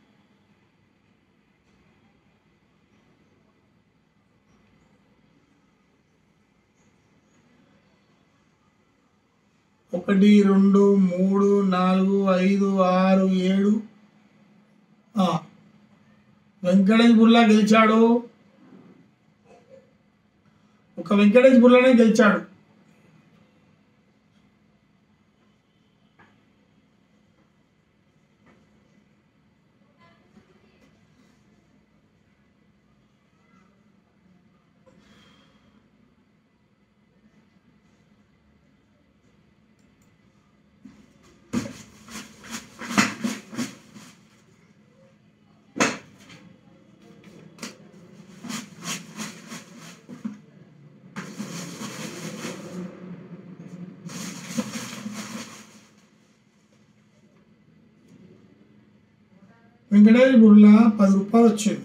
ఒకటి రెండు మూడు నాలుగు ఐదు ఆరు ఏడు ఆ, వెంకటేష్ బుర్లా గెలిచాడు ఒక వెంకటేష్ బుర్లానే గెలిచాడు వెంకటేష్ బుర్లా పది రూపాయలు వచ్చింది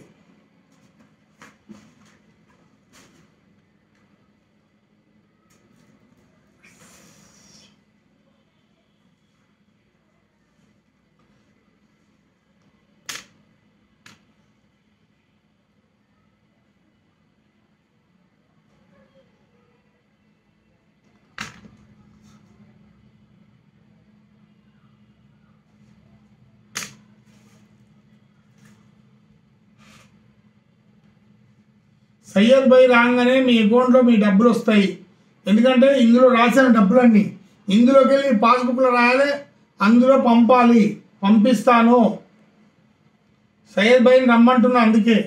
సయ్యద్ భాయ్ రాగానే మీ అకౌంట్లో మీ డబ్బులు వస్తాయి ఎందుకంటే ఇందులో రాసిన డబ్బులన్నీ ఇందులోకి వెళ్ళి పాస్బుక్లో రాయాలి అందులో పంపాలి పంపిస్తాను సయ్యద్ భాయ్ని రమ్మంటున్నా అందుకే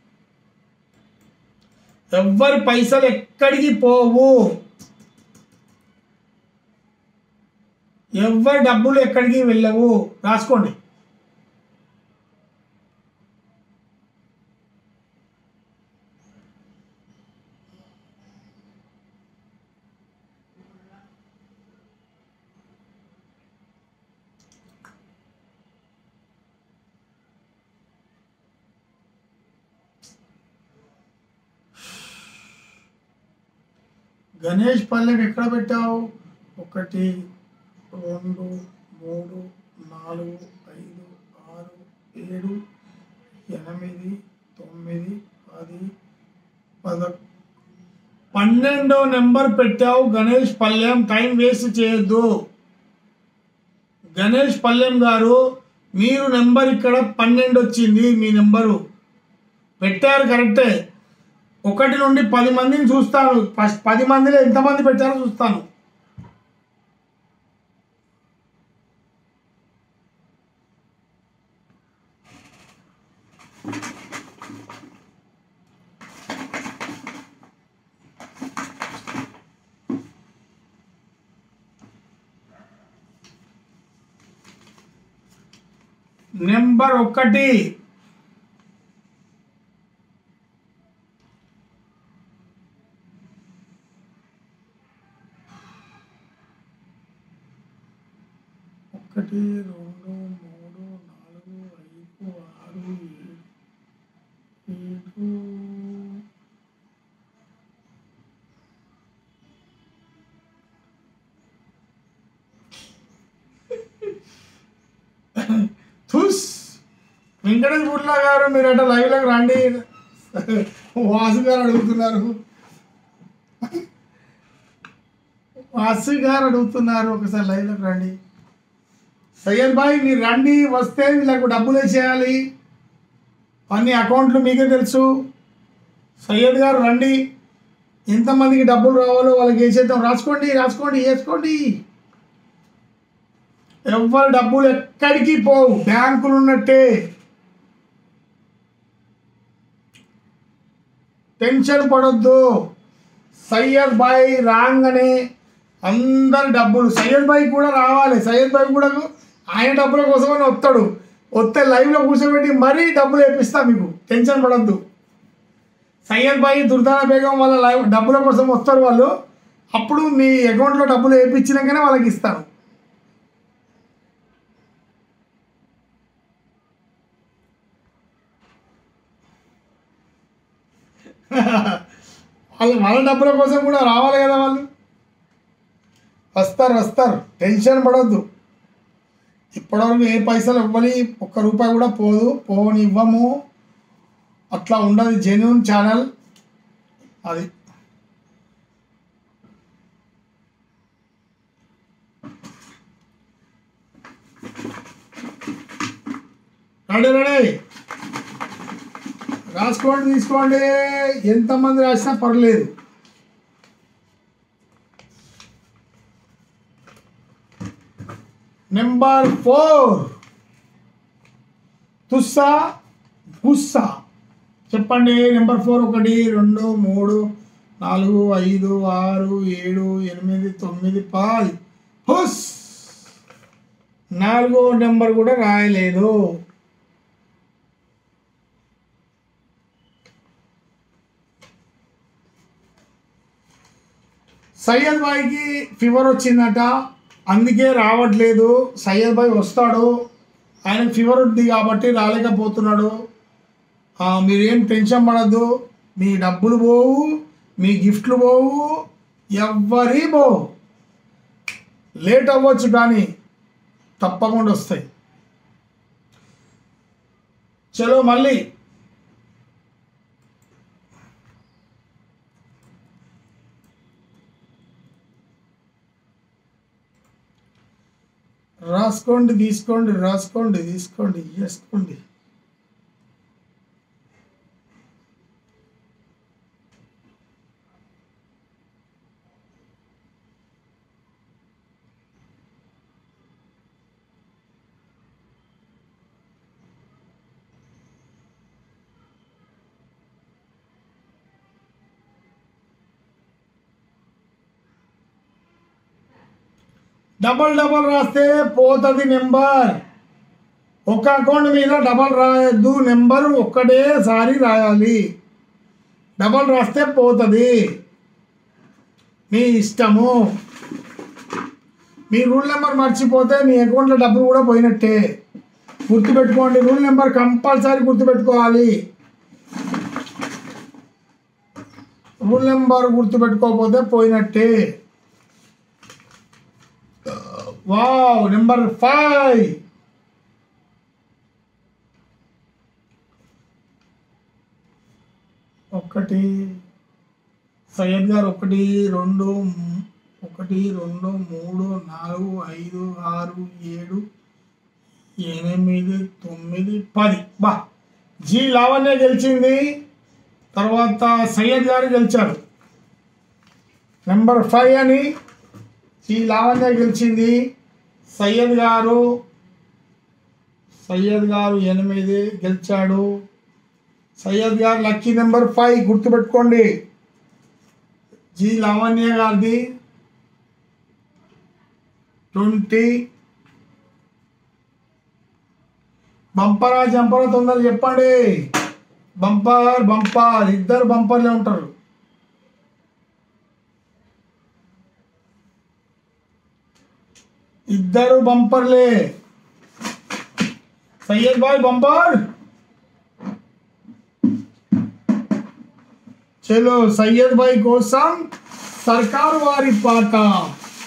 ఎవ్వరి పైసలు ఎక్కడికి పోవు ఎవ్వరి డబ్బులు ఎక్కడికి వెళ్ళవు రాసుకోండి గణేష్ పల్లెకి ఎక్కడ పెట్టావు ఒకటి రెండు మూడు నాలుగు ఐదు ఆరు ఏడు ఎనిమిది తొమ్మిది పది పద పన్నెండో నెంబర్ పెట్టావు గణేష్ పల్లెం టైం వేస్ట్ చేయొద్దు గణేష్ పల్లెం గారు మీరు నెంబర్ ఇక్కడ పన్నెండు వచ్చింది మీ నెంబరు పెట్టారు కరెక్టే ఒకటి నుండి పది మందిని చూస్తాను ఫస్ట్ పది మందిలో ఎంతమంది పెట్టారో చూస్తాను నెంబర్ ఒకటి ఒకటి రెండు మూడు నాలుగు ఐదు ఆరు ఏడు ఏడు వెంకటేష్ బుర్లా గారు మీరు అంటే లైవ్లోకి రండి వాసు గారు అడుగుతున్నారు వాసు గారు అడుగుతున్నారు ఒకసారి లైవ్లోకి రండి సయ్యద్ భాయ్ మీరు రండి వస్తే వీళ్ళకు డబ్బులు వేసేయాలి అన్ని అకౌంట్లు మీకే తెలుసు సయ్యద్ గారు రండి ఎంతమందికి డబ్బులు రావాలో వాళ్ళకి వేసేద్దాం రాసుకోండి రాసుకోండి వేసుకోండి ఎవ్వరు డబ్బులు ఎక్కడికి పోవు బ్యాంకులు ఉన్నట్టే టెన్షన్ పడొద్దు సయ్యద్ బాయ్ రాగానే అందరి డబ్బులు సయ్యద్ బాయ్ కూడా రావాలి సయ్యద్ బాయ్ కూడా ఆయన డబ్బుల కోసమని వస్తాడు వస్తే లైవ్లో కూర్చోబెట్టి మరీ డబ్బులు వేపిస్తా మీకు టెన్షన్ పడొద్దు సయ్యద్ బాయ్ దుర్దానా బేగం వాళ్ళ లైవ్ డబ్బుల కోసం వస్తారు వాళ్ళు అప్పుడు మీ అకౌంట్లో డబ్బులు వేయించినాకనే వాళ్ళకి ఇస్తాను వాళ్ళు వాళ్ళ డబ్బుల కోసం కూడా రావాలి కదా వాళ్ళు వస్తారు వస్తారు టెన్షన్ పడొద్దు ఇప్పటివరకు ఏ పైసలు ఇవ్వాలి ఒక్క రూపాయి కూడా పోదు పోని ఇవ్వము అట్లా ఉండదు జెన్యున్ ఛానల్ అది రెడీ రెడీ రాసుకోండి తీసుకోండి ఎంతమంది రాసినా పర్లేదు నెంబర్ ఫోర్ తుస్సా గుస్సా చెప్పండి నెంబర్ ఫోర్ ఒకటి రెండు మూడు నాలుగు ఐదు ఆరు ఏడు ఎనిమిది తొమ్మిది పది హుస్ నాలుగో నెంబర్ కూడా రాయలేదు సయ్యద్ బాయ్కి ఫీవర్ వచ్చిందట అందుకే రావట్లేదు సయ్యద్ బాయ్ వస్తాడు ఆయనకు ఫీవర్ ఉంది కాబట్టి రాలేకపోతున్నాడు ఆ, మీరేం టెన్షన్ పడద్దు మీ డబ్బులు పోవు మీ గిఫ్ట్లు పోవు ఎవ్వరి పోవు లేట్ అవ్వచ్చు కానీ తప్పకుండా వస్తాయి చలో మళ్ళీ రాసుకోండి తీసుకోండి రాసుకోండి తీసుకోండి వేసుకోండి డబల్ డబల్ రాస్తే పోతుంది నెంబర్ ఒక అకౌంట్ మీద డబల్ రాయొద్దు నెంబర్ ఒక్కటేసారి రాయాలి డబల్ రాస్తే పోతుంది మీ ఇష్టము మీ రూల్ నెంబర్ మర్చిపోతే మీ అకౌంట్లో డబ్బులు కూడా పోయినట్టే గుర్తుపెట్టుకోండి రూల్ నెంబర్ కంపల్సరీ గుర్తుపెట్టుకోవాలి రూల్ నెంబర్ గుర్తుపెట్టుకోకపోతే పోయినట్టే వావ్ నెంబర్ ఫైవ్ ఒకటి సయ్యద్ గారు ఒకటి రెండు మ్, ఒకటి రెండు మూడు నాలుగు ఐదు ఆరు ఏడు ఎనిమిది తొమ్మిది పది బా జీ లావణ్య గెలిచింది తర్వాత సయ్యద్ గారు గెలిచారు నెంబర్ ఫైవ్ అని శ్రీ లావణ్య గెలిచింది సయ్యద్ గారు సయ్యద్ గారు ఎనిమిది గెలిచాడు సయ్యద్ గారు లక్కీ నెంబర్ ఫైవ్ గుర్తుపెట్టుకోండి జి లావణ్య గారిది ట్వంటీ బంపరా జంపరా తొందర చెప్పండి బంపర్ బంపర్ ఇద్దరు బంపర్లే ఉంటారు ఇద్దరు బంపర్లే సయ్యద్ బాయ్ బంపర్ చలో సయ్యద్ బాయ్ కోసం సర్కారు వారి పాట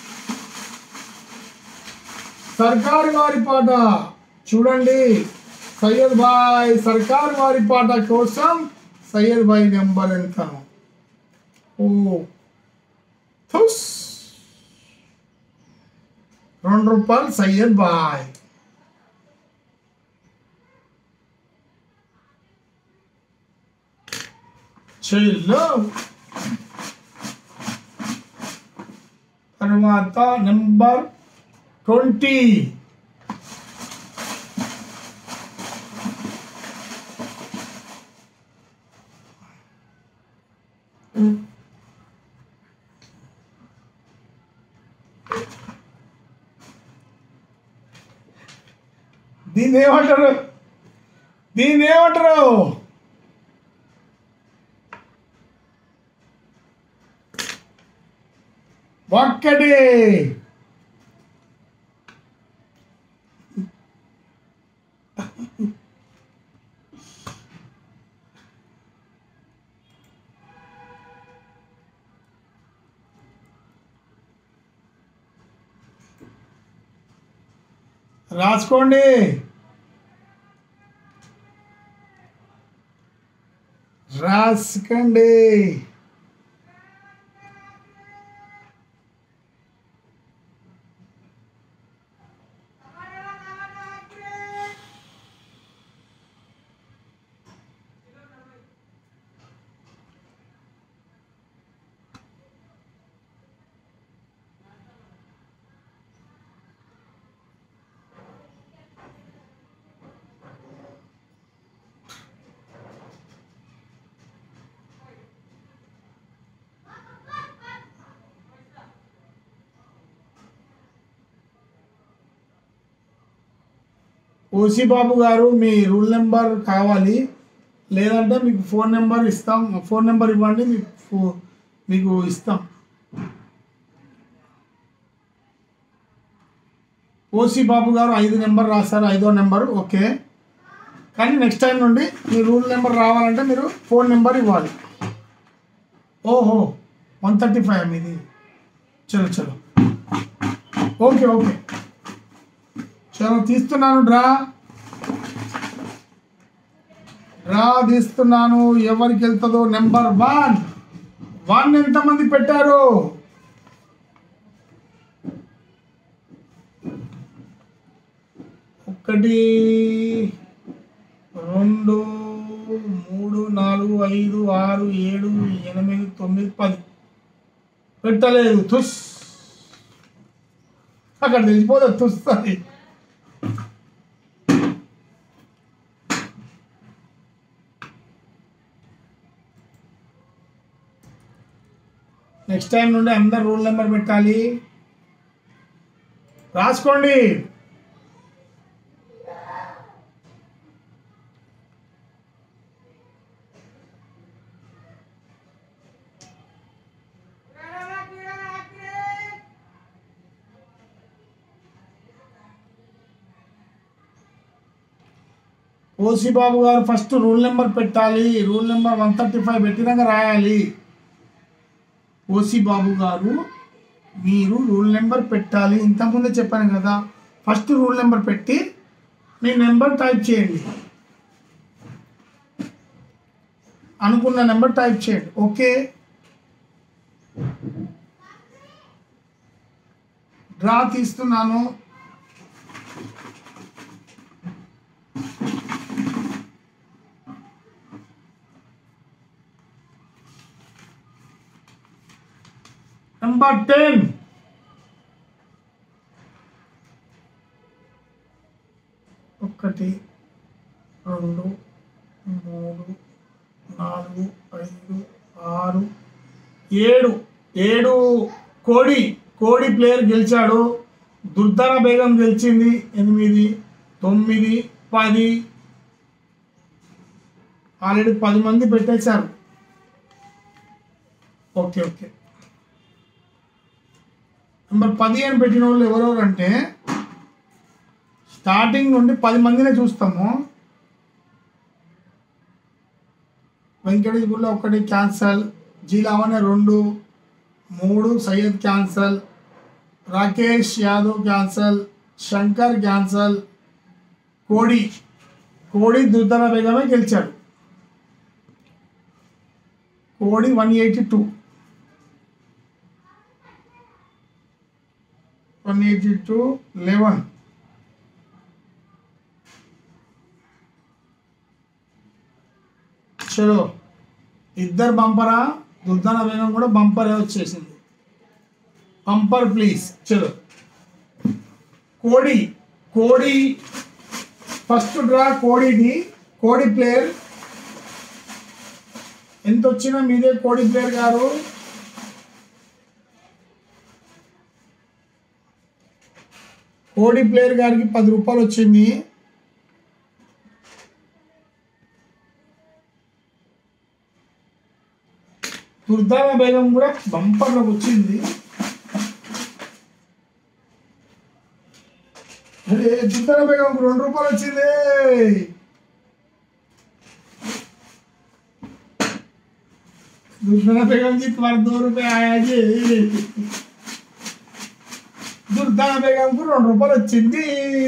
సర్కారు వారి పాట చూడండి సయ్యద్ బాయ్ సర్కార్ వారి పాట కోసం సయ్యద్ బాయ్ నెంబర్ ఎంత ఓ థుస్ రెండు రూపాయలు సయ్యద్ బాయ్ చెల్లో తర్వాత నెంబర్ ట్వంటీ దీన్ని ఏమంటారు దీన్ని ఏమంటారు ఒక్కటి రాసుకోండి రాసుకోండి ఓసి బాబు గారు మీ రూల్ నెంబర్ కావాలి లేదంటే మీకు ఫోన్ నెంబర్ ఇస్తాం ఫోన్ నెంబర్ ఇవ్వండి మీకు ఫో మీకు ఇస్తాం ఓసి బాబు గారు ఐదు నెంబర్ రాస్తారు ఐదో నెంబర్ ఓకే కానీ నెక్స్ట్ టైం నుండి మీ రూల్ నెంబర్ రావాలంటే మీరు ఫోన్ నెంబర్ ఇవ్వాలి ఓహో వన్ థర్టీ ఫైవ్ మీది చలో చలో ఓకే ఓకే చలో తీస్తున్నాను డ్రా డ్రా తీస్తున్నాను ఎవరికి వెళ్తుందో నెంబర్ వన్ వన్ ఎంతమంది పెట్టారు ఒకటి రెండు మూడు నాలుగు ఐదు ఆరు ఏడు ఎనిమిది తొమ్మిది పది పెట్టలేదు తుస్ అక్కడ తెలిసిపోతే తుస్తుంది నెక్స్ట్ టైం నుండి అందరు రూల్ నెంబర్ పెట్టాలి రాసుకోండి ఓసి బాబు గారు ఫస్ట్ రూల్ నెంబర్ పెట్టాలి rule number one thirty five పెట్టినాక రాయాలి ఓసి బాబు గారు మీరు రూల్ నెంబర్ పెట్టాలి ఇంతకుముందే చెప్పాను కదా ఫస్ట్ రూల్ నెంబర్ పెట్టి మీ నెంబర్ టైప్ చేయండి అనుకున్న నెంబర్ టైప్ చేయండి ఓకే డ్రా తీస్తున్నాను నెంబర్ టెన్ ఒకటి రెండు మూడు నాలుగు ఐదు ఆరు ఏడు ఏడు కోడి కోడి ప్లేయర్ గెలిచాడు దుర్ధర బేగం గెలిచింది ఎనిమిది తొమ్మిది పది ఆల్రెడీ పది మంది పెట్టేశారు ఓకే ఓకే నెంబర్ పది అని పెట్టిన వాళ్ళు ఎవరెవరు అంటే స్టార్టింగ్ నుండి పది మందినే చూస్తాము వెంకటేష్ గుళ్ళ ఒకటి క్యాన్సల్ జీలావనే రెండు మూడు Syed cancel Rakesh Yadav cancel Shankar cancel కోడి కోడి దుర్ధర బేగమే గెలిచాడు కోడి one eighty two one eighty two eleven చలో ఇద్దరు బంపరా దుర్ధన బేగం కూడా బంపరే వచ్చేసింది బంపర్ ప్లీజ్ చలో కోడి కోడి ఫస్ట్ డ్రా కోడిది కోడి ప్లేయర్ ఎంత వచ్చినా మీదే కోడి ప్లేయర్ గారు కోడి ప్లేయర్ గారికి పది రూపాయలు వచ్చింది దుర్దాన బేగం కూడా బంపర్లోకి వచ్చింది అరే దుర్దాన బేగం రెండు రూపాయలు వచ్చింది दुर्धना बेगम जी तुम्हारे दो रुपए आया जी దుర్ధన బేగంకు రెండు రూపాయలు వచ్చింది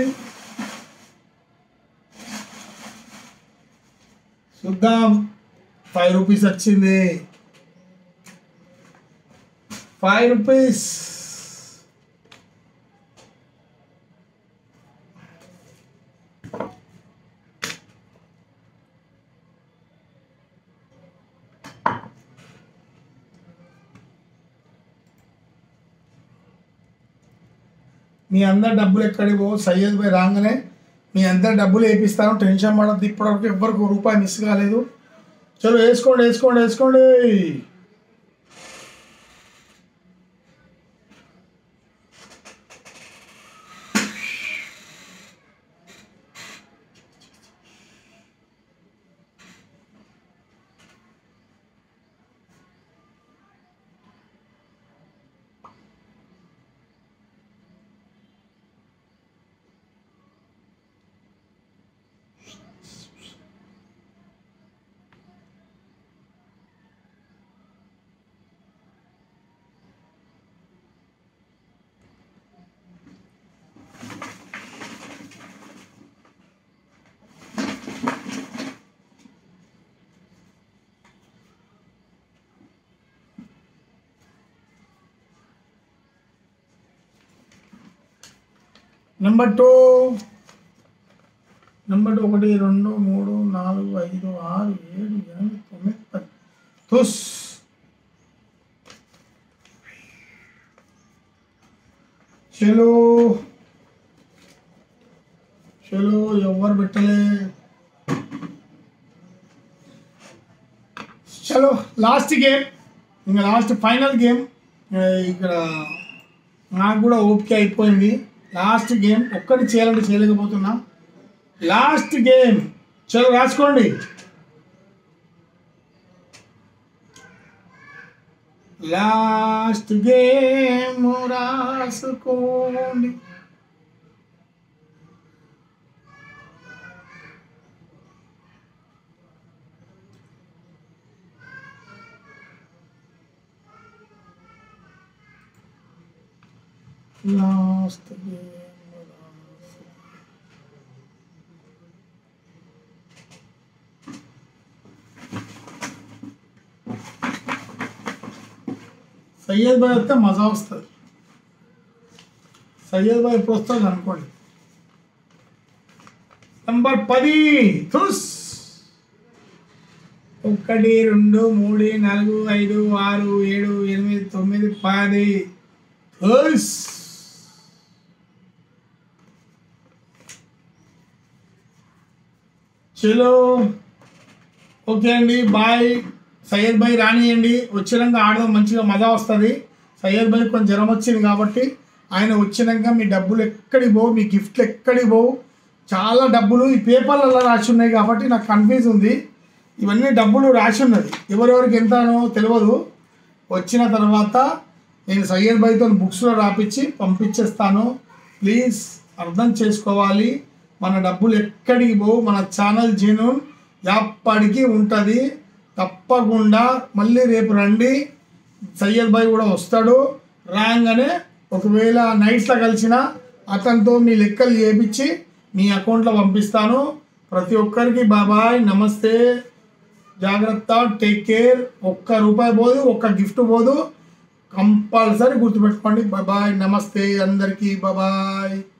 చూద్దాం ఫైవ్ రూపీస్ వచ్చింది ఫైవ్ రూపీస్ మీ అందరు డబ్బులు ఎక్కడికి పో సయ్యద్ పోయి రాగానే మీ అందరు డబ్బులు వేపిస్తాను టెన్షన్ పడద్దు ఇప్పటివరకు ఎవ్వరికి ఒక రూపాయి మిస్ కాలేదు చలో వేసుకోండి వేసుకోండి వేసుకోండి నెంబర్ టూ నెంబర్ టూ ఒకటి రెండు మూడు నాలుగు ఐదు ఆరు ఏడు ఎనిమిది తొమ్మిది పది తుస్ చలో చలో ఎవరు పెట్టలే చలో లాస్ట్ గేమ్ ఇంకా లాస్ట్ ఫైనల్ గేమ్ ఇక్కడ నాకు కూడా ఓపిక అయిపోయింది లాస్ట్ గేమ్ ఒక్కటి చేయాలంటే చేయలేకపోతున్నా లాస్ట్ గేమ్ చలో రాసుకోండి లాస్ట్ గేమ్ రాసుకోండి లాస్ట్ గేమ్ సయ్యద్ భాయ్ వస్తే మజా వస్తుంది సయ్యద్ భాయ్ ఎప్పుడు వస్తుంది అనుకోండి నంబర్ పది తుస్ ఒకటి రెండు మూడు నాలుగు ఐదు ఆరు ఏడు ఎనిమిది తొమ్మిది పది తుస్ చలో ఓకే అండి బాయ్ సయ్యద్ భాయ్ రానియండి వచ్చినాక ఆడదాం మంచిగా మజా వస్తుంది సయ్యద్ భాయ్ కొంచెం జ్వరం వచ్చింది కాబట్టి ఆయన వచ్చినాక మీ డబ్బులు ఎక్కడికి పోవు మీ గిఫ్ట్లు ఎక్కడికి పోవు చాలా డబ్బులు ఈ పేపర్లలో రాసి ఉన్నాయి కాబట్టి నాకు కన్ఫ్యూజ్ ఉంది ఇవన్నీ డబ్బులు రాసి ఉన్నది ఎవరెవరికి ఎంతనో తెలియదు వచ్చిన తర్వాత నేను సయ్యద్ భాయ్తో బుక్స్లో రాపిచ్చి పంపించేస్తాను ప్లీజ్ అర్థం చేసుకోవాలి మన డబ్బులు ఎక్కడికి పోవు మన ఛానల్ జెన్యూన్ ఎప్పటికీ ఉంటుంది తప్పకుండా మళ్ళీ రేపు రండి సయ్యద్ భాయ్ కూడా వస్తాడు రాగానే ఒకవేళ నైట్స్లో కలిసిన అతనితో మీ లెక్కలు చేపించి మీ అకౌంట్లో పంపిస్తాను ప్రతి ఒక్కరికి బాబాయ్ నమస్తే జాగ్రత్త టేక్ కేర్ ఒక్క రూపాయి పోదు ఒక్క గిఫ్ట్ పోదు కంపల్సరీ గుర్తుపెట్టుకోండి బాబాయ్ నమస్తే అందరికీ బాబాయ్